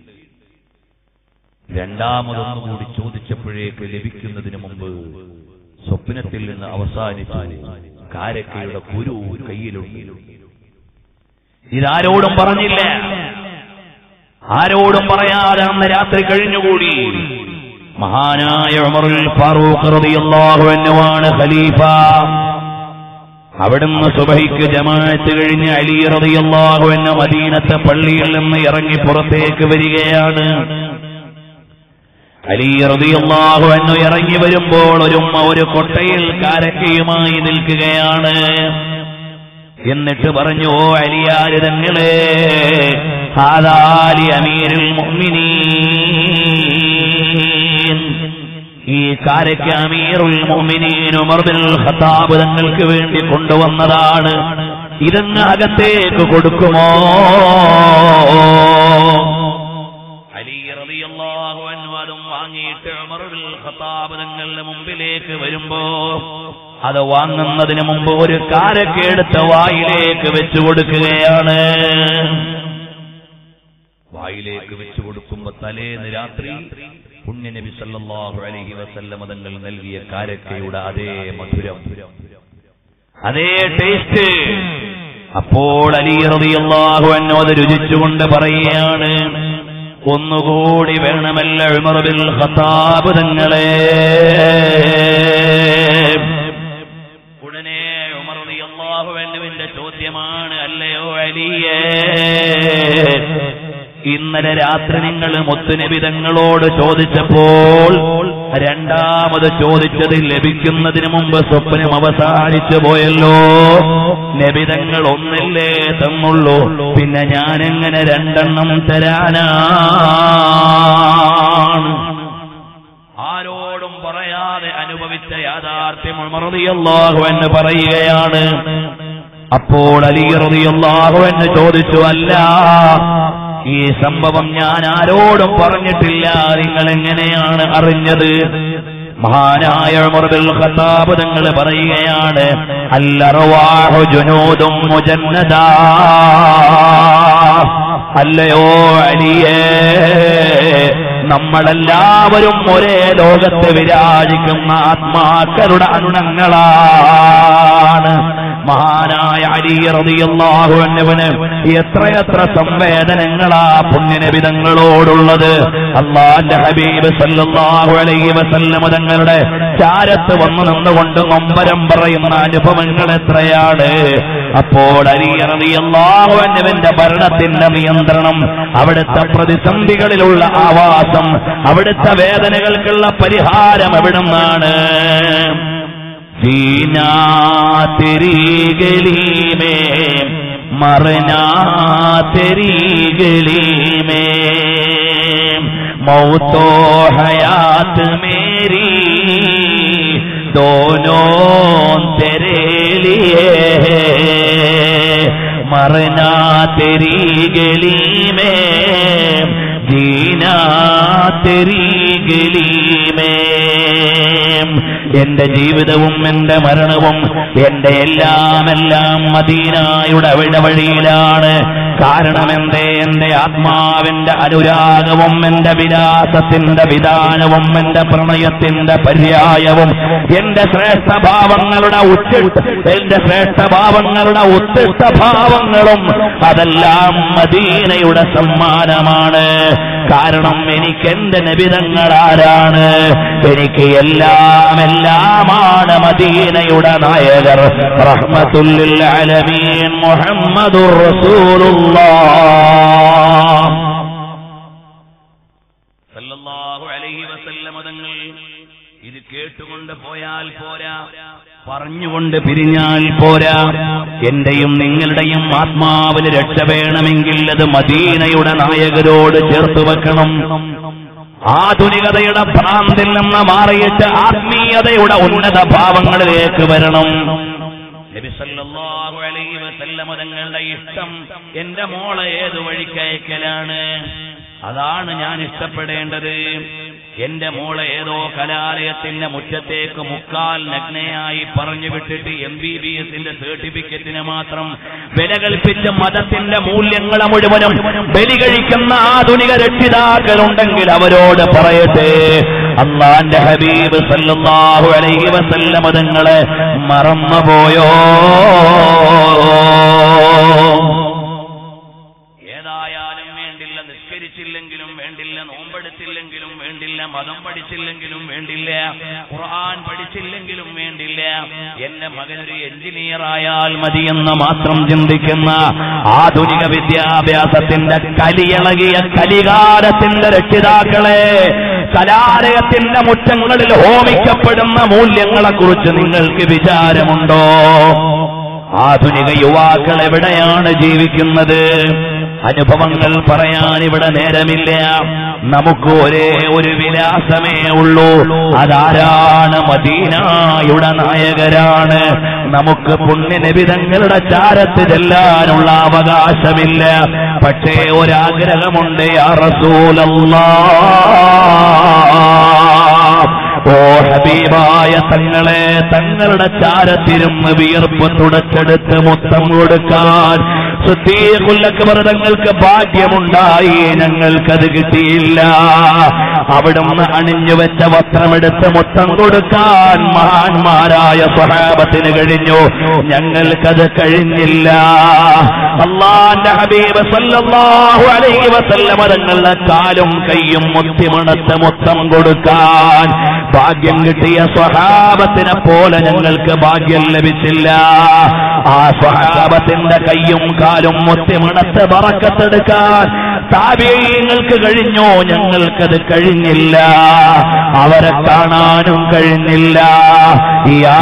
രണ്ടാമതൊന്നു കൂടി ചോദിച്ചപ്പോഴേക്ക് ലഭിക്കുന്നതിന് മുമ്പ് സ്വപ്നത്തിൽ നിന്ന് അവസാനിച്ചു കാരക്കയുടെ കുരു കയ്യിലുണ്ട് ഇതാരോടും പറഞ്ഞില്ല ആരോടും പറയാതെ അന്ന് രാത്രി കഴിഞ്ഞുകൂടി മഹാനായ ഉമറുൽ ഫാറൂഖ് റളിയല്ലാഹു അൻഹുവാണ് ഖലീഫ അവിടുന്ന് സുബഹിക്ക് ജമാഅത്ത് കഴിഞ്ഞ് അലി റളിയല്ലാഹു അൻഹു മദീനത്തെ പള്ളിയിൽ നിന്ന് ഇറങ്ങി പുറത്തേക്ക് വരികയാണ് അലി റളിയല്ലാഹു അൻഹു ഇറങ്ങി വരുമ്പോൾ ഒരു ഉമ്മ ഒരു കൊട്ടയിൽ കാരക്കയുമായി നിൽക്കുകയാണ് എന്നിട്ട് പറഞ്ഞു ഓ അലിയാര് തങ്ങളെ ഹാദാലി അമീരുൽ മുഅ്മിനീൻ ഈ കാരയ്ക്ക് അമീറുൽ മുഅ്മിനീൻ ഉമർ ബിൻ ഖത്താബ് തങ്ങൾക്ക് വേണ്ടി കൊണ്ടുവന്നതാണ് ഇതങ്ങ് അകത്തേക്ക് കൊടുക്കുമോ അലി റളിയല്ലാഹു അൻഹു അതും വാങ്ങിയിട്ട് ഉമർ ബിൻ ഖത്താബ് തങ്ങളുടെ മുമ്പിലേക്ക് വരുമ്പോ അത് വാങ്ങുന്നതിന് മുമ്പ് ഒരു കാരക്ക എടുത്ത വായിലേക്ക് വെച്ചു കൊടുക്കുകയാണ് വായിലേക്ക് വെച്ചു കൊടുക്കുമ്പോ തലേന്ന് രാത്രി പുണ്യ നബി സല്ലല്ലാഹു അലൈഹി വസല്ലമ തങ്ങൾ നൽകിയ കാരക്കയുടെ അതേ മധുരം അതേ ടേസ്റ്റ് അപ്പോൾ അലി റളിയല്ലാഹു അൻഹു അത് രുചിച്ചുകൊണ്ട് പറയുകയാണ് ഒന്നുകൂടി വേണമല്ല ഉമർ ബിൻ ഖത്താബ് തങ്ങളെ ഉടനെ ഉമർ റളിയല്ലാഹു അൻഹുവിന്റെ ചോദ്യമാണ് അല്ലയോ അലിയേ ഇന്നലെ രാത്രി നിങ്ങൾ മുത്തുനബി തങ്ങളോട് ചോദിച്ചപ്പോൾ രണ്ടാമത് ചോദിച്ചത് ലഭിക്കുന്നതിന് മുമ്പ് സ്വപ്നം അവസാനിച്ചു പോയല്ലോ നബിതങ്ങൾ ഒന്നല്ലേ തന്നുള്ളൂ പിന്നെ ഞാനെങ്ങനെ രണ്ടെണ്ണം തരാനാണ് ആരോടും പറയാതെ അനുഭവിച്ച യാഥാർത്ഥ്യം ഉമർദിയല്ലാഹു എന്ന് പറയുകയാണ് അപ്പോൾ അലി റളിയല്ലാഹു എന്ന് ചോദിച്ചു അല്ല ഈ സംഭവം ഞാൻ ആരോടും പറഞ്ഞിട്ടില്ല നിങ്ങൾ എങ്ങനെയാണ് അറിഞ്ഞത് മഹാനായ ഉമർ ബിൻ ഖത്താബ് തങ്ങൾ പറയുകയാണ് അല്ലറവാഹു ജുനൂദും മുജന്നദാ അല്ലയോ അലിയേ നമ്മളെല്ലാവരും ഒരേ ലോകത്ത് വിരാജിക്കുന്ന ആത്മാക്കളുടെ അണ്ണങ്ങളാണ് മഹാനായ അലി റളിയല്ലാഹു അൻഹുവിന് എത്രയെത്ര സംവേദനങ്ങളാ പുണ്യനബിതങ്ങളോടുള്ളത് അള്ളാന്റെ ഹബീബ് സല്ലല്ലാഹു അലൈഹി വസല്ലമ തങ്ങളുടെ ചാരത്ത് വന്നു നിന്നുകൊണ്ട് നൊമ്പരം പറയുന്ന അനുഭവങ്ങൾ എത്രയാണ് അപ്പോൾ അലി റളിയല്ലാഹു അൻഹുവിന്റെ ഭരണത്തിന്റെ നിയന്ത്രണം അവിടുത്തെ പ്രതിസന്ധികളിലുള്ള ആവാസം അവിടുത്തെ വേദനകൾക്കുള്ള പരിഹാരം എവിടുന്നാണ് जीना तेरी गली में मरना तेरी गली में मौतो हयात मेरी दोनों तेरे लिए है मरना तेरी गली में जीना तेरी गली में എന്റെ ജീവിതവും എന്റെ മരണവും എന്റെ എല്ലാം എല്ലാം മദീനായുടെ അവിടെ വഴിയിലാണ് കാരണം എന്റെ എന്റെ ആത്മാവിന്റെ അനുരാഗവും എന്റെ വിലാസത്തിന്റെ വിധാനവും എന്റെ പ്രണയത്തിന്റെ പര്യായവും എന്റെ ശ്രേഷ്ഠഭാവങ്ങളുടെ ഉച്ച എന്റെ ശ്രേഷ്ഠഭാവങ്ങളുടെ ഉത്തിഷ്ട ഭാവങ്ങളും അതെല്ലാം മദീനയുടെ സമ്മാനമാണ് കാരണം എനിക്ക് എന്റെ നബിതങ്ങൾ ആരാണ് എനിക്ക് എല്ലാം എല്ലാമാണ് മദീനയുടെ നായകർ റഹ്മത്തുല്ലിൽ അലമീൻ മുഹമ്മദുർ റസൂലുള്ളാഹ് സല്ലല്ലാഹു അലൈഹി വസല്ലമ തങ്ങൾ ഇത് കേട്ടുകൊണ്ട് പോയാൽ പോരാ പറഞ്ഞുകൊണ്ട് പിരിഞ്ഞാൽ പോരാ എന്റെയും നിങ്ങളുടെയും ആത്മാവിന് രക്ഷ വേണമെങ്കിൽ അത് മദീനയുടെ നായകരോട് ചേർത്ത് വെക്കണം ആധുനികതയുടെ ഭ്രാന്തിൽ നിന്ന് മാറിയിട്ട് ആത്മീയതയുടെ ഉന്നത ഭാവങ്ങളിലേക്ക് വരണം നബി സല്ലല്ലാഹു അലൈഹി വസല്ലമ തങ്ങളുടെ ഇഷ്ടം എന്റെ മോളെ ഏത് വഴിക്കയക്കലാണ് അതാണ് ഞാൻ ഇഷ്ടപ്പെടേണ്ടത് എന്റെ മോളെ ഏതോ കലാലയത്തിന്റെ മുറ്റത്തേക്ക് മുക്കാൽ നഗ്നയായി പറഞ്ഞു വിട്ടിട്ട് എം ബി ബി എസിന്റെ സർട്ടിഫിക്കറ്റിന് മാത്രം വില കൽപ്പിച്ച മതത്തിന്റെ മൂല്യങ്ങളെ മുഴുവനും ബലി കഴിക്കുന്ന ആധുനിക രക്ഷിതാക്കളുണ്ടെങ്കിൽ അവരോട് പറയട്ടെ അള്ളാന്റെ ഹബീബ് സല്ലല്ലാഹു അലൈഹി വസല്ലമ തങ്ങളെ മറന്നുപോയോ ഏതായാലും വേണ്ടില്ല നിസ്കരിച്ചില്ലെങ്കിലും വേണ്ടില്ല നോമ്പെടുത്തില്ലെങ്കിലും വേണ്ടില്ല മതം പഠിച്ചില്ലെങ്കിലും വേണ്ടില്ല ഖുർആൻ പഠിച്ചില്ലെങ്കിലും വേണ്ടില്ല എന്റെ മകനൊരു എഞ്ചിനീയർ ആയാൽ മതിയെന്ന് മാത്രം ചിന്തിക്കുന്ന ആധുനിക വിദ്യാഭ്യാസത്തിന്റെ കലിയിളകിയ കലികാലത്തിന്റെ രക്ഷിതാക്കളെ കലാലയത്തിന്റെ മുറ്റങ്ങളിൽ ഹോമിക്കപ്പെടുന്ന മൂല്യങ്ങളെ കുറിച്ച് നിങ്ങൾക്ക് വിചാരമുണ്ടോ ആധുനിക യുവാക്കൾ എവിടെയാണ് ജീവിക്കുന്നത് അനുഭവങ്ങൾ പറയാൻ ഇവിടെ നേരമില്ല നമുക്ക് ഒരേ ഒരു വിലാസമേ ഉള്ളൂ അതാരാണ് മദീനായുടെ നായകരാണ് നമുക്ക് പുണ്യനിബിതങ്ങളുടെ ചാരത്ത് ചെല്ലാനുള്ള അവകാശമില്ല പക്ഷേ ഒരാഗ്രഹമുണ്ട് യാ റസൂലല്ലാ ഓ ഹബീബായ തങ്ങളെ തങ്ങളുടെ ചാരത്തിരുന്ന് വിയർപ്പ് തുടച്ചെടുത്ത് മുത്തം കൊടുക്കാൻ സിദ്ദീഖുൽ അക്ബർ തങ്ങൾക്ക് ഭാഗ്യമുണ്ടായി ഞങ്ങൾക്കത് കിട്ടിയില്ല അവിടുന്ന് അണിഞ്ഞു വെച്ച വസ്ത്രമെടുത്ത് മുത്തം കൊടുക്കാൻ മഹാന്മാരായ സ്വഹാബത്തിന് കഴിഞ്ഞു ഞങ്ങൾക്കത് കഴിഞ്ഞില്ല അള്ളാന്റെ ഹബീബ് സല്ലല്ലാഹു അലൈഹി വസല്ലമ തങ്ങളുടെ കാലും കൈയും മുത്തിമണത്ത് മുത്തം കൊടുക്കാൻ ഭാഗ്യം കിട്ടിയ സ്വഹാബത്തിനെ പോലെ ഞങ്ങൾക്ക് ഭാഗ്യം ലഭിച്ചില്ല ആ സ്വഹാബത്തിന്റെ കൈയും കാലും മുത്തിമണത്ത് പറക്കത്തെടുക്കാൻ താപേയങ്ങൾക്ക് കഴിഞ്ഞോ ഞങ്ങൾക്കത് കഴിഞ്ഞില്ല അവരെ കാണാനും കഴിഞ്ഞില്ല യാ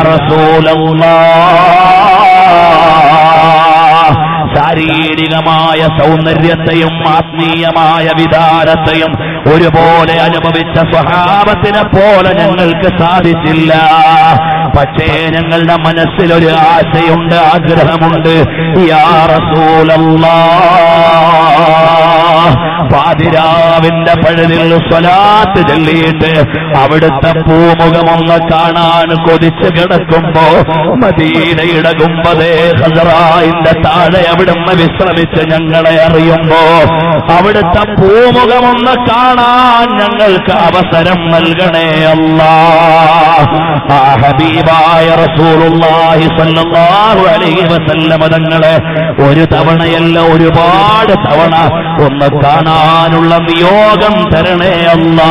റസൂലല്ലാഹ് ശാരീരികമായ സൗന്ദര്യത്തെയും ആത്മീയമായ വിധാനത്തെയും ഒരുപോലെ അനുഭവിച്ച സ്വഭാവത്തിനെ പോലെ ഞങ്ങൾക്ക് സാധിച്ചില്ല പക്ഷേ ഞങ്ങളുടെ മനസ്സിലൊരു ആശയുണ്ട് ആഗ്രഹമുണ്ട് യാ റസൂലല്ലാ പാതിരാവിന്റെ പഴുതിൽ സ്വലാത്ത് ചൊല്ലിയിട്ട് അവിടുത്തെ പൂമുഖമൊന്ന് കാണാൻ കൊതിച്ച് കിടക്കുമ്പോ മദീനയുടെ കുമ്പതേ ഹസറായിന്റെ താഴെ അവിടുന്ന് വിശ്രമിച്ച് ഞങ്ങളെ അറിയുമ്പോ അവിടുത്തെ പൂമുഖമൊന്ന് കാണാൻ ഞങ്ങൾക്ക് അവസരം നൽകണേ അല്ലാ ആ ഹബീബായ റസൂലുള്ളാഹി സ്വല്ലല്ലാഹു അലൈഹി വസല്ലമ തങ്ങളെ ഒരു തവണയല്ല ഒരുപാട് തവണ ഒന്ന് കാണാനുള്ള നിയോഗം തരണേ അല്ലാ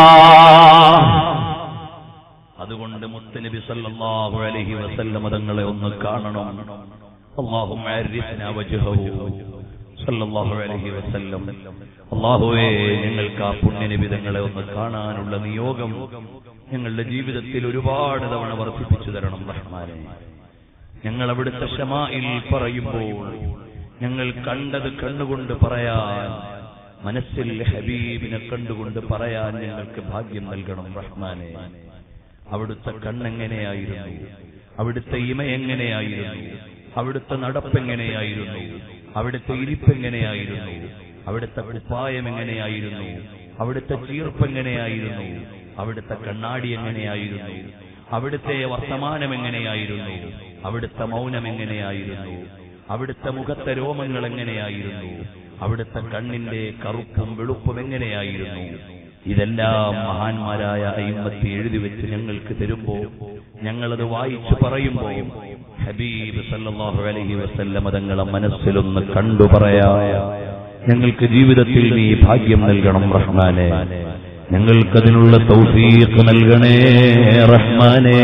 അതുകൊണ്ട് മുത്തനബി സല്ലല്ലാഹു അലൈഹി വസല്ലമ തങ്ങളെ ഒന്ന് കാണണം اللهم عرفنا وجهه സല്ലല്ലാഹു അലൈഹി വസല്ലം അല്ലാഹുവേ ഞങ്ങൾക്ക് ആ പുണ്യനിബിതങ്ങളെ ഒന്ന് കാണാനുള്ള നിയോഗം ഞങ്ങളുടെ ജീവിതത്തിൽ ഒരുപാട് തവണ വർദ്ധിപ്പിച്ചു തരണം റഹ്മാനെ ഞങ്ങൾ അവിടുത്തെ ഷമായിൽ പറയുമ്പോൾ ഞങ്ങൾ കണ്ടത് കണ്ണുകൊണ്ട് പറയാൻ മനസ്സിൽ ഹബീബിനെ കണ്ടുകൊണ്ട് പറയാൻ ഞങ്ങൾക്ക് ഭാഗ്യം നൽകണം റഹ്മാനെ അവിടുത്തെ കണ്ണെങ്ങനെയായിരുന്നു അവിടുത്തെ ഇമ എങ്ങനെയായിരുന്നു അവിടുത്തെ നടപ്പെങ്ങനെയായിരുന്നു അവിടുത്തെ ഇരിപ്പെങ്ങനെയായിരുന്നു അവിടുത്തെ കുപ്പായം എങ്ങനെയായിരുന്നു അവിടുത്തെ ചീർപ്പെങ്ങനെയായിരുന്നു അവിടുത്തെ കണ്ണാടി എങ്ങനെയായിരുന്നു അവിടുത്തെ വർത്തമാനം എങ്ങനെയായിരുന്നു അവിടുത്തെ മൗനം എങ്ങനെയായിരുന്നു അവിടുത്തെ മുഖത്തെ രോമങ്ങൾ എങ്ങനെയായിരുന്നു അവിടുത്തെ കണ്ണിന്റെ കറുപ്പും വെളുപ്പും എങ്ങനെയായിരുന്നു ഇതെല്ലാം മഹാന്മാരായ അയിമത്തി എഴുതി വെച്ച് ഞങ്ങൾക്ക് തരുമ്പോ ഞങ്ങളത് വായിച്ചു പറയുമ്പോ ഹബീബ് സല്ലല്ലാഹു അലൈഹി വസല്ലമ തങ്ങളെ മനസ്സിലൊന്ന് കണ്ടു പറയാ ഞങ്ങൾക്ക് ജീവിതത്തിൽ നീ ഭാഗ്യം നൽകണം റഹ്മാനെ ഞങ്ങൾക്കതിനുള്ള തൗഫീഖ് നൽകണേ റഹ്മാനേ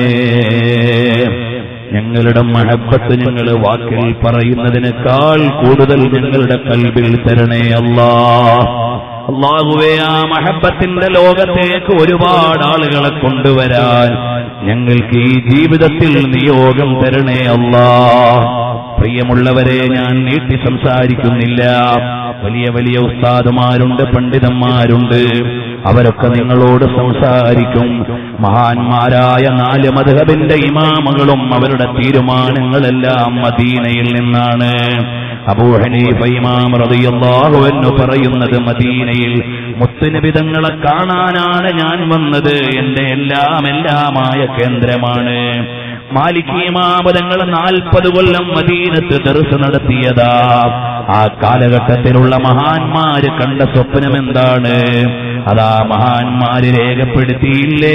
ഞങ്ങളുടെ മഹബത്ത് ഞങ്ങൾ വാക്കിൽ പറയുന്നതിനേക്കാൾ കൂടുതൽ ഞങ്ങളുടെ കൽബിൽ തരണേ അല്ലാ അള്ളാഹുവേ ആ മഹബത്തിന്റെ ലോകത്തേക്ക് ഒരുപാട് ആളുകളെ കൊണ്ടുവരാൻ ഞങ്ങൾക്ക് ഈ ജീവിതത്തിൽ നിയോഗം തരണേ അല്ലാ പ്രിയമുള്ളവരെ ഞാൻ നീട്ടി സംസാരിക്കുന്നില്ല വലിയ വലിയ ഉസ്താദുമാരുണ്ട് പണ്ഡിതന്മാരുണ്ട് അവരൊക്കെ നിങ്ങളോട് സംസാരിക്കും മഹാന്മാരായ നാല് മധുഹബിന്റെ ഇമാമകളും അവരുടെ തീരുമാനങ്ങളെല്ലാം മദീനയിൽ നിന്നാണ് അബൂ ഹനീഫ ഇമാം റളിയല്ലാഹു അൻഹു പറയുന്നത് മദീനയിൽ മുത്തുനബിതങ്ങളെ കാണാനാണ് ഞാൻ വന്നത് എന്റെ എല്ലാം എല്ലാമായ കേന്ദ്രമാണ് മാലിക്കീമാപതങ്ങൾ നാൽപ്പത് കൊല്ലം മദീനത്ത് തെറുസ് നടത്തിയതാ ആ കാലഘട്ടത്തിലുള്ള മഹാന്മാര് കണ്ട സ്വപ്നം എന്താണ് അതാ മഹാന്മാര് രേഖപ്പെടുത്തിയില്ലേ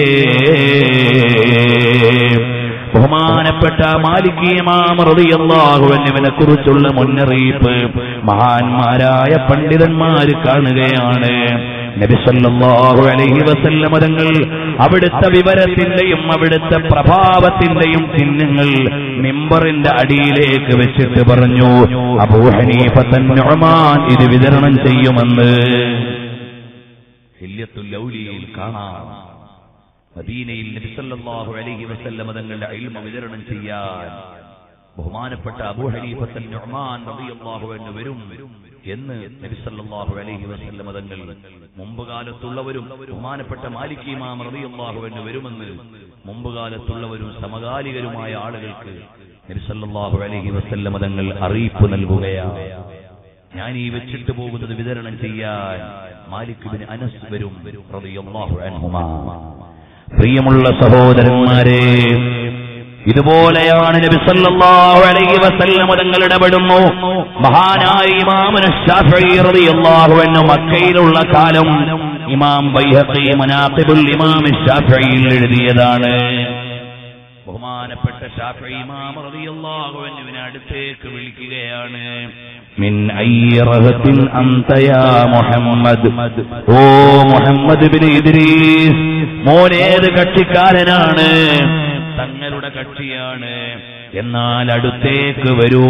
ബഹുമാനപ്പെട്ട മാലിക്കീമാമറിയാഹുവിനെ കുറിച്ചുള്ള മുന്നറിയിപ്പ് മഹാന്മാരായ പണ്ഡിതന്മാര് കാണുകയാണ് നബിസല്ലാഹു അലൈഹി വസല്ലമ തങ്ങൾ അവിടുത്തെ വിവരത്തിന്റെയും അവിടുത്തെ പ്രഭാവത്തിന്റെയും ചിഹ്നങ്ങൾ മിമ്പറിന്റെ അടിയിലേക്ക് വെച്ചിട്ട് പറഞ്ഞു അബൂ ഹനീഫത്തൻ നുഅ്മാൻ ഇത് വിതരണം ചെയ്യുമെന്ന് ഹില്യത്തുൽ ഔലിയയിൽ കാണാം മദീനയിൽ നബിസല്ലാഹു അലൈഹി വസല്ലമ തങ്ങളുടെ ഇൽമ വിതരണം ചെയ്യാൻ ബഹുമാനപ്പെട്ട അബൂ ഹനീഫത്തൻ നുഅ്മാൻ റളിയല്ലാഹു അൻഹു വരും എന്ന് നബി സല്ലല്ലാഹു അലൈഹി വസല്ലമ തങ്ങൾ മുമ്പ് കാലത്തുള്ളവരും ബഹുമാനപ്പെട്ട മാലിക് ഇമാം റളിയല്ലാഹു അൻഹു വരുമെന്ന് മുമ്പ് കാലത്തുള്ളവരും സമകാലികരുമായ ആളുകൾക്ക് നബി സല്ലല്ലാഹു അലൈഹി വസല്ലമ തങ്ങൾ അറിയിപ്പ് നൽകുകയാണ് ഞാൻ ഈ വെച്ചിട്ട് പോകുന്നത് വിതരണം ചെയ്യാൻ മാലിക് ബിൻ അനസ് വരും റളിയല്ലാഹു അൻഹുമാ പ്രിയമുള്ള സഹോദരന്മാരെ ഇതുപോലെയാണ് നബി സല്ലല്ലാഹു അലൈഹി വസല്ലം തങ്ങൾ ഇടപെടുന്നു മഹാനായ ഇമാമുന ശാഫിഈ റളിയല്ലാഹു അൻഹു മക്കയിലുള്ള കാലം ഇമാം ബൈഹഖി മനാഖിബുൽ ഇമാം ശാഫിഈയിൽ എഴുതിയതാണ് ബഹുമാനപ്പെട്ട ഷാഫി ഇമാം റളിയല്ലാഹു അൻഹുവിനെ അടുത്തേക്ക് വിളിക്കുകയാണ് മിൻ അയ്യറഹത്തിൻ അന്ത യാ മുഹമ്മദ് ഓ മുഹമ്മദ് ബിൻ ഇദ്രീസ് മോനേത് കക്ഷിക്കാരനാണ് തങ്ങളുടെ കക്ഷിയാണ് എന്നാൽ അടുത്തേക്ക് വരൂ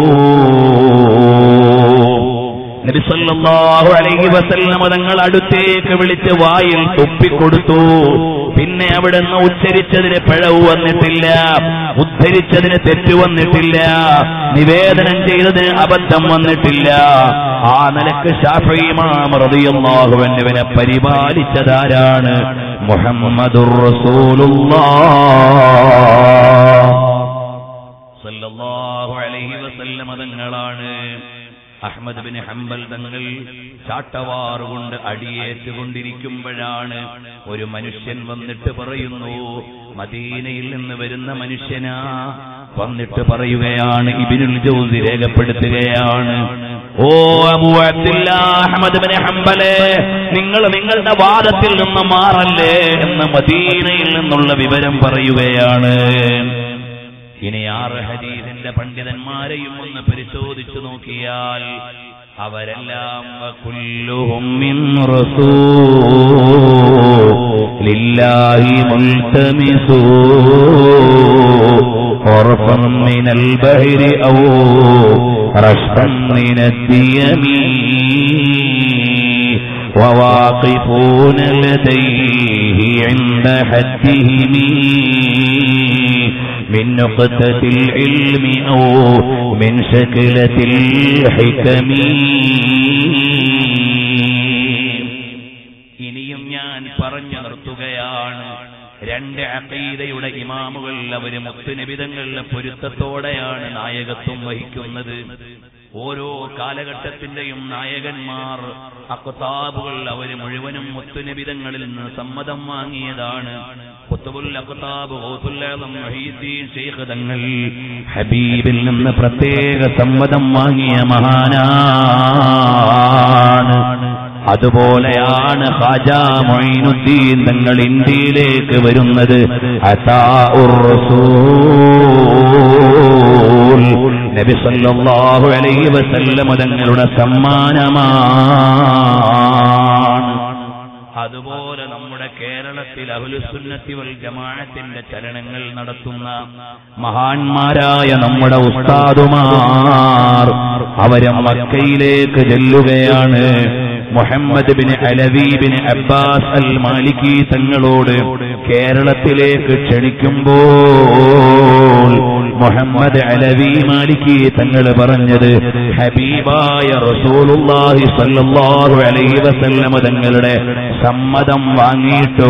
നബി സല്ലല്ലാഹു അലൈഹി വസല്ലമ തങ്ങൾ അടുത്തേക്ക് വിളിച്ച് വായിൽ തുപ്പിക്കൊടുത്തു പിന്നെ അവിടുന്ന് ഉച്ചരിച്ചതിന് പിഴവ് വന്നിട്ടില്ല ഉദ്ധരിച്ചതിന് തെറ്റ് വന്നിട്ടില്ല നിവേദനം ചെയ്തതിന് അബദ്ധം വന്നിട്ടില്ല ആ നിലക്ക് ഷാഫിമാം റളിയല്ലാഹു അൻഹുവിനെ പരിപാലിച്ചതാരാണ് മുഹമ്മദുർ റസൂലുള്ളാഹ് സല്ലല്ലാഹു അലൈഹി വസല്ലമ തങ്ങളാണ് അഹ്മദ് ബിൻ ഹംബൽ തങ്ങൾ ചാട്ടവാറുകൊണ്ട് അടിയേറ്റുകൊണ്ടിരിക്കുമ്പോഴാണ് ഒരു മനുഷ്യൻ വന്നിട്ട് പറയുന്നു മദീനയിൽ നിന്ന് വരുന്ന മനുഷ്യനാ വന്നിട്ട് പറയുകയാണ് ഇബിനുൽ ജൗസി രേഖപ്പെടുത്തുകയാണ് ഓ അബൂ അബ്ദുല്ല അഹ്മദ് ബിൻ ഹംബലെ നിങ്ങൾ നിങ്ങളുടെ വാദത്തിൽ നിന്ന് മാറല്ലേ എന്ന് മദീനയിൽ നിന്നുള്ള വിവരം പറയുകയാണ് ഇനി ആറ് ഹദീസിന്റെ പണ്ഡിതന്മാരെയും ഒന്ന് പരിശോധിച്ചു നോക്കിയാൽ അവരെല്ലാം വകുല്ലുഹും മിൻ റസൂലില്ലാഹി മുൽതമിസൂ غرفا من البحر أو رشفا من الديم وواقفون لديه عند حدهم من نقطة العلم أو من شكلة الحكم ഇനിയും ഞാൻ പറഞ്ഞു നിർത്തുകയാണ് രണ്ട് അഖീദയുടെ ഇമാമുകൾ അവര് മുത്തുനിബിതങ്ങളുടെ പൊരുത്തത്തോടെയാണ് നായകത്വം വഹിക്കുന്നത് ഓരോ കാലഘട്ടത്തിന്റെയും നായകന്മാർ അക്താബുകൾ അവര് മുഴുവനും മുത്തുനിബിതങ്ങളിൽ നിന്ന് സമ്മതം വാങ്ങിയതാണ് ഖുത്ബുൽ അഖ്താബ് ഗൗസുൽ ആലം മുഹീദ്ദീൻ ശൈഖ് തങ്ങൾ ഹബീബിൽ നിന്ന് പ്രത്യേക സമ്മതം വാങ്ങിയ മഹാനാണ് അതുപോലെയാണ് ഖാജ മൊയ്നുദ്ദീൻ തങ്ങൾ ഇന്ത്യയിലേക്ക് വരുന്നത് അതാഉർ റസൂൽ നബി സല്ലല്ലാഹു അലൈഹി വസല്ലം തങ്ങളുടെ സമ്മാനമാണ് അതുപോലെ നമ്മുടെ കേരളത്തിൽ അഹുലുസുന്നത്തി വൽ ജമാഅത്തിന്റെ ചലനങ്ങൾ നടത്തുന്ന മഹാന്മാരായ നമ്മുടെ ഉസ്താദുമാർ അവരെ മക്കയിലേക്ക് ചെല്ലുകയാണ് Muhammad bin Alawi bin Abbas al Maliki തങ്ങളോട് കേരളത്തിലേക്ക് ക്ഷണിക്കുമ്പോൾ മുഹമ്മദ് അലവി മാലിക്കി തങ്ങൾ പറഞ്ഞത് ഹബീബായ റസൂലുള്ളാഹി സല്ലല്ലാഹു അലൈഹി വസല്ലമ തങ്ങളുടെ സമ്മതം വാങ്ങിയിട്ട്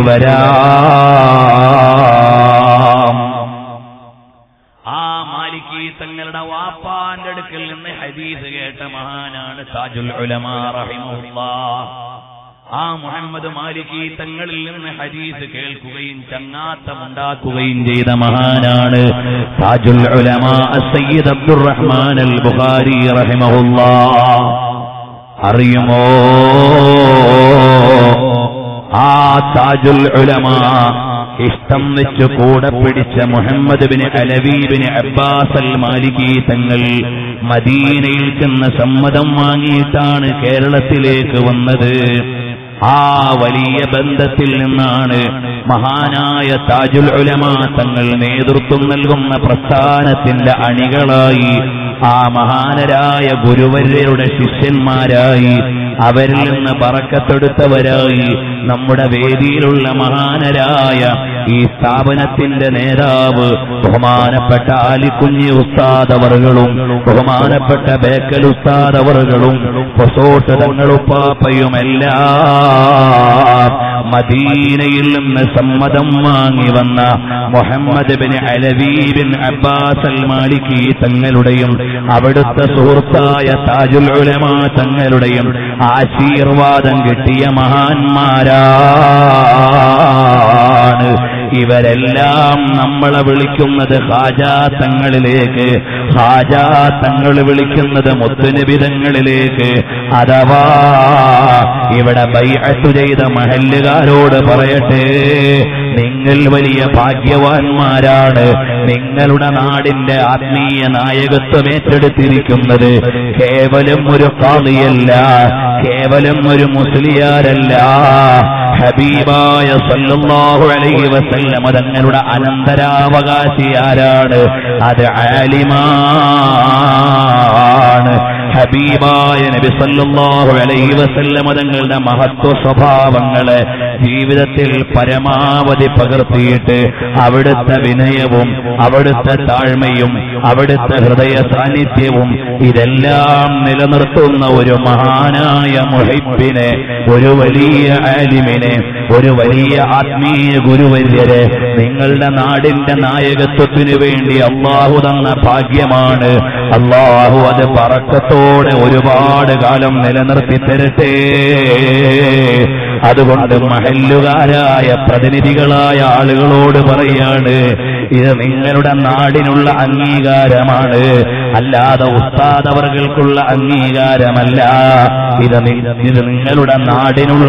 വരാം ആ മാലിക്കി തങ്ങളുടെ വാപ്പാന്റെ അടുക്കൽ നിന്ന് ഹദീസ് കേട്ട മഹാനാണ് താജുൽ ഉലമാ റഹിമഹുല്ലാഹ് ആ മുഹമ്മദ് മാലിക്കി തങ്ങളിൽ നിന്ന് ഹദീസ് കേൾക്കുകയും ചങ്ങാത്തമുണ്ടാക്കുകയും ചെയ്ത മഹാനാണ് താജുൽ ഉലമാ സയ്യിദ് അബ്ദുറഹ്മാൻ അൽ ബുഖാരി റഹിമഹുല്ലാഹ് അറിയുമോ ആ താജുൽ ഉലമാ ഇഷ്ടം വെച്ച് കൂടെ പിടിച്ച Muhammad bin Alawi bin Abbas al Maliki തങ്ങൾ മദീനയിൽ ചെന്ന് സമ്മതം വാങ്ങിയിട്ടാണ് കേരളത്തിലേക്ക് വന്നത് ആ വലിയ ബന്ധത്തിൽ നിന്നാണ് മഹാനായ താജുൽ ഉലമാ തങ്ങൾ നേതൃത്വം നൽകുന്ന പ്രസ്ഥാനത്തിന്റെ അണികളായി ആ മഹാനരായ ഗുരുവര്യരുടെ ശിഷ്യന്മാരായി അവരിൽ നിന്ന് പറക്കത്തെടുത്തവരായി നമ്മുടെ വേദിയിലുള്ള മഹാനരായ ഈ സ്ഥാപനത്തിന്റെ നേതാവ് ബഹുമാനപ്പെട്ട ആലിക്കുഞ്ഞി ഉസ്താദവറുകളും ബഹുമാനപ്പെട്ട ബേക്കൽ ഉസ്താദവറുകളും പൊസോട്ട് തങ്ങളുപ്പാപ്പയുമെല്ലാം മദീനയിൽ നിന്ന് സമ്മതം വാങ്ങി വന്ന Muhammad bin Alawi bin Abbas al Maliki തങ്ങളുടെയും അവിടുത്തെ സുഹൃത്തായ താജുൽ ഉലമാ തങ്ങളുടെയും ആശീർവാദം കിട്ടിയ മഹാന്മാരാണ് ഇവരെല്ലാം നമ്മളെ വിളിക്കുന്നത് ഹാജാത്തങ്ങളിലേക്ക് ഹാജാത്തങ്ങൾ വിളിക്കുന്നത് മുത്തുനിബിതങ്ങളിലേക്ക് അഥവാ ഇവിടെ ബൈഅത്ത് ചെയ്ത മഹല്ലുകാരോട് പറയട്ടെ നിങ്ങൾ വലിയ ഭാഗ്യവാന്മാരാണ് നിങ്ങളുടെ നാടിന്റെ ആത്മീയ നായകത്വം ഏറ്റെടുത്തിരിക്കുന്നത് കേവലം ഒരു കാളിയല്ല കേവലം ഒരു മുസ്ലിയാരല്ല ഹബീബായ സല്ലല്ലാഹു അലൈഹി വസല്ലം തങ്ങളുടെ അനന്തരാവകാശി ആരാണ് അത് ആലിമാണ് ഹബീബായ നബി സല്ലല്ലാഹു അലൈഹി വസല്ലം തങ്ങളുടെ മഹത്വ സ്വഭാവങ്ങളെ ജീവിതത്തിൽ പരമാവധി പകർത്തിയിട്ട് അവിടുത്തെ വിനയവും അവിടുത്തെ താഴ്മയും അവിടുത്തെ ഹൃദയ സാന്നിധ്യവും ഇതെല്ലാം നിലനിർത്തുന്ന ഒരു മഹാനായ മുഹിബിനെ ഒരു വലിയ ആലിമിനെ ഒരു വലിയ ആത്മീയ ഗുരുവര്യരെ നിങ്ങളുടെ നാടിന്റെ നായകത്വത്തിനു വേണ്ടി അള്ളാഹു തന്ന ഭാഗ്യമാണ് അള്ളാഹു അത് പറക്കത്തോടെ ഒരുപാട് കാലം നിലനിർത്തി തരട്ടെ അതുകൊണ്ട് മഹല്ലുകാരായ പ്രതിനിധികളായ ആളുകളോട് പറയാണ് ഇത് നിങ്ങളുടെ നാടിനുള്ള അംഗീകാരമാണ് അല്ലാതെ ഉസ്താദ് അവർകൾക്കുള്ള അംഗീകാരമല്ല ഇത് നി- ഇത് നിങ്ങളുടെ നാടിനുള്ള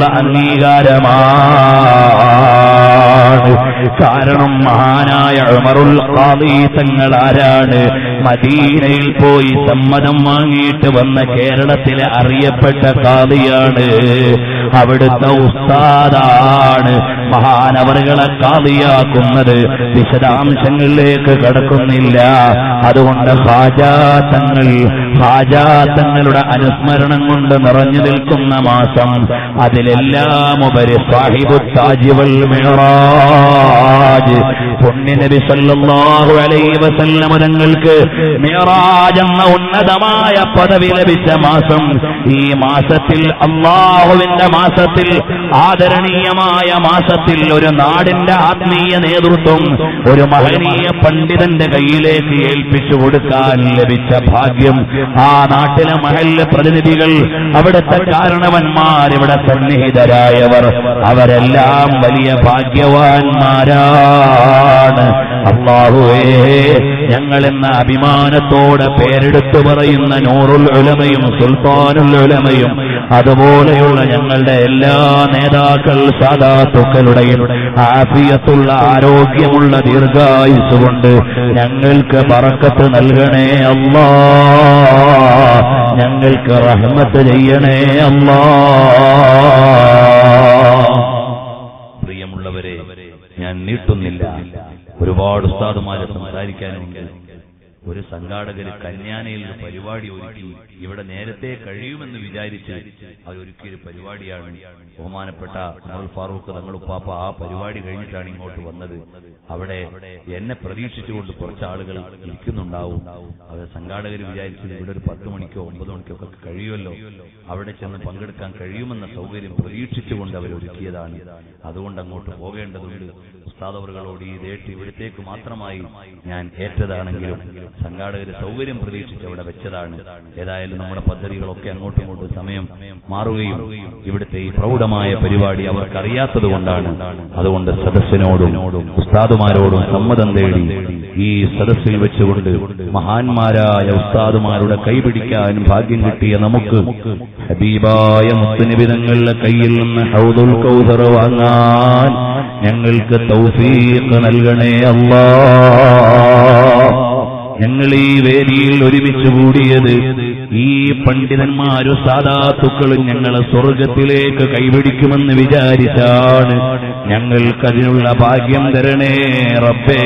അംഗീകാരമാണ് കാരണം മഹാനായ ഉമറുൽ ഖാദി തങ്ങൾ ആരാണ് മദീനയിൽ പോയി സമ്മതം വാങ്ങിയിട്ട് വന്ന കേരളത്തിലെ അറിയപ്പെട്ട ഖാദിയാണ് അവിടുത്തെ ഉസ്താദാണ് മഹാനവറുകളെ കാതിയാക്കുന്നത് വിശദാംശങ്ങളിലേക്ക് കടക്കുന്നില്ല അതുകൊണ്ട് ഹാജാത്തങ്ങൾ ഹാജാത്തങ്ങളുടെ അനുസ്മരണം കൊണ്ട് നിറഞ്ഞു നിൽക്കുന്ന മാസം അതിലെല്ലാം ഉപരി സാഹിബു താജിവൽ മിറാജ് പുണ്യനബി സല്ലല്ലാഹു അലൈഹി വസല്ലമ തങ്ങൾക്ക് മിറാജ് എന്ന ഉന്നതമായ പദവി ലഭിച്ച മാസം ഈ മാസത്തിൽ അള്ളാഹുവിന്റെ മാസത്തിൽ ആദരണീയമായ മാസത്തിൽ ഒരു നാടിന്റെ ആത്മീയ നേതൃത്വം ഒരു മഹനീയ പണ്ഡിതന്റെ കയ്യിലേക്ക് ഏൽപ്പിച്ചു കൊടുക്കാൻ ലഭിച്ച ഭാഗ്യം ആ നാട്ടിലെ മഹല്ല പ്രതിനിധികൾ അവിടുത്തെ കാരണവന്മാർ ഇവിടെ സന്നിഹിതരായവർ അവരെല്ലാം വലിയ ഭാഗ്യവാന്മാരാണ് അള്ളാഹുവേ ഞങ്ങൾ എന്ന അഭിമാനത്തോടെ പേരെടുത്തു പറയുന്ന നൂറുൽ ഉലമയും സുൽത്താനുൽ ഉലമയും അതുപോലെയുള്ള ഞങ്ങളുടെ എല്ലാ നേതാക്കൾ സാധാത്തുക്കളുടെയും ആഫിയത്തുള്ള ആരോഗ്യമുള്ള ദീർഘായുസ് കൊണ്ട് ഞങ്ങൾക്ക് പറക്കത്ത് നൽകണേ അല്ലാ ഞങ്ങൾക്ക് റഹ്മത്ത് ചെയ്യണേ അല്ലാ പ്രിയമുള്ളവരെ ഞാൻ നീട്ടുന്നില്ല ഒരുപാട് ഉസ്താദുമാരെ സംസാരിക്കാനുണ്ട് ഒരു സംഘാടകര് കന്യാനയിൽ ഒരു പരിപാടി ഒരുക്കി ഇവിടെ നേരത്തെ കഴിയുമെന്ന് വിചാരിച്ച് അവരൊരുക്കിയൊരു പരിപാടിയാണ് ബഹുമാനപ്പെട്ട അമൽ ഫാറൂഖ് തങ്ങളുപ്പാപ്പ ആ പരിപാടി കഴിഞ്ഞിട്ടാണ് ഇങ്ങോട്ട് വന്നത് അവിടെ എന്നെ പ്രതീക്ഷിച്ചുകൊണ്ട് കുറച്ച് ആളുകൾ ഇരിക്കുന്നുണ്ടാവും അവർ സംഘാടകർ വിചാരിച്ചത് ഇവിടെ ഒരു പത്ത് മണിക്കോ ഒമ്പത് മണിക്കോ ഒക്കെ കഴിയുമല്ലോ അവിടെ ചെന്ന് പങ്കെടുക്കാൻ കഴിയുമെന്ന സൗകര്യം പ്രതീക്ഷിച്ചുകൊണ്ട് അവർ ഒരുക്കിയതാണ് അതുകൊണ്ട് അങ്ങോട്ട് പോകേണ്ടതുണ്ട് ഉസ്താദവറുകളോട് ഈ ദേട്ട് ഇവിടത്തേക്ക് മാത്രമായി ഞാൻ ഏറ്റതാണെങ്കിലും സംഘാടകർ സൗകര്യം പ്രതീക്ഷിച്ച് അവിടെ വെച്ചതാണ് ഏതായാലും നമ്മുടെ പദ്ധതികളൊക്കെ അങ്ങോട്ടും ഇങ്ങോട്ടും സമയം മാറുകയും ഇവിടുത്തെ ഈ പ്രൗഢമായ പരിപാടി അവർക്കറിയാത്തത് കൊണ്ടാണ് അതുകൊണ്ട് സദസ്സിനോടും ഉസ്താദുമാരോടും സമ്മതം തേടി ഈ സദസ്സിൽ വെച്ചുകൊണ്ട് മഹാന്മാരായ ഉസ്താദുമാരുടെ കൈപിടിക്കാൻ ഭാഗ്യം കിട്ടിയ നമുക്ക് ഹബീബായ മുത്തുനിബിതങ്ങളുടെ കയ്യിൽ നിന്ന് ഹൗദുൽ കൗസർ വാങ്ങാൻ ഞങ്ങൾക്ക് തൗഫീഖ് നൽകണേ അല്ലാ ഞങ്ങൾ ഈ വേദിയിൽ ഒരുമിച്ച് കൂടിയത് ഈ പണ്ഡിതന്മാരും സാധാത്തുക്കളും ഞങ്ങളെ സ്വർഗത്തിലേക്ക് കൈപിടിക്കുമെന്ന് വിചാരിച്ചാണ് ഞങ്ങൾക്കതിനുള്ള ഭാഗ്യം തരണേ റബ്ബേ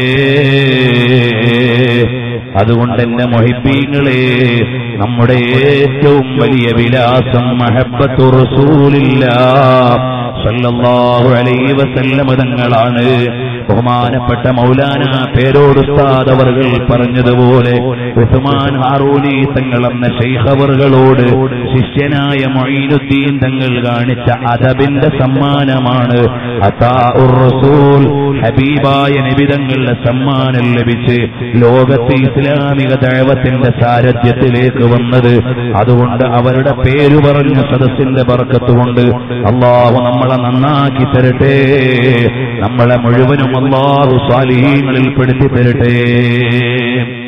അതുകൊണ്ട് എന്റെ മൊഹിബീങ്ങളെ നമ്മുടെ ഏറ്റവും വലിയ വിലാസം മഹബത്തു റസൂലില്ല സല്ലല്ലാഹു അലൈഹി വസല്ലമ തങ്ങളാണ് ബഹുമാനപ്പെട്ട മൗലാന പേരോട് ഉസ്താദ് അവർകൾ പറഞ്ഞതുപോലെ ഉസ്മാൻ ഹാറൂനി തങ്ങൾ എന്ന ഷെയ്ഖ് അവർകളോട് ശിഷ്യനായ മൊയ്നുദ്ദീൻ തങ്ങൾ കാണിച്ച അദബിന്റെ സമ്മാനമാണ് അതാഉർ റസൂൽ ഹബീബായ നിബിതങ്ങളുടെ സമ്മാനം ലഭിച്ച് ലോകത്തെ ഇസ്ലാമിക ദൈവത്തിന്റെ സാരഥ്യത്തിലേക്ക് വന്നത് അതുകൊണ്ട് അവരുടെ പേര് പറഞ്ഞ സദസ്സിന്റെ ബർക്കത്തുകൊണ്ട് അള്ളാഹു നമ്മളെ നന്നാക്കി തരട്ടെ നമ്മളെ മുഴുവനും അള്ളാഹു സ്വാലിഹീങ്ങളിൽ പെടുത്തി തരട്ടെ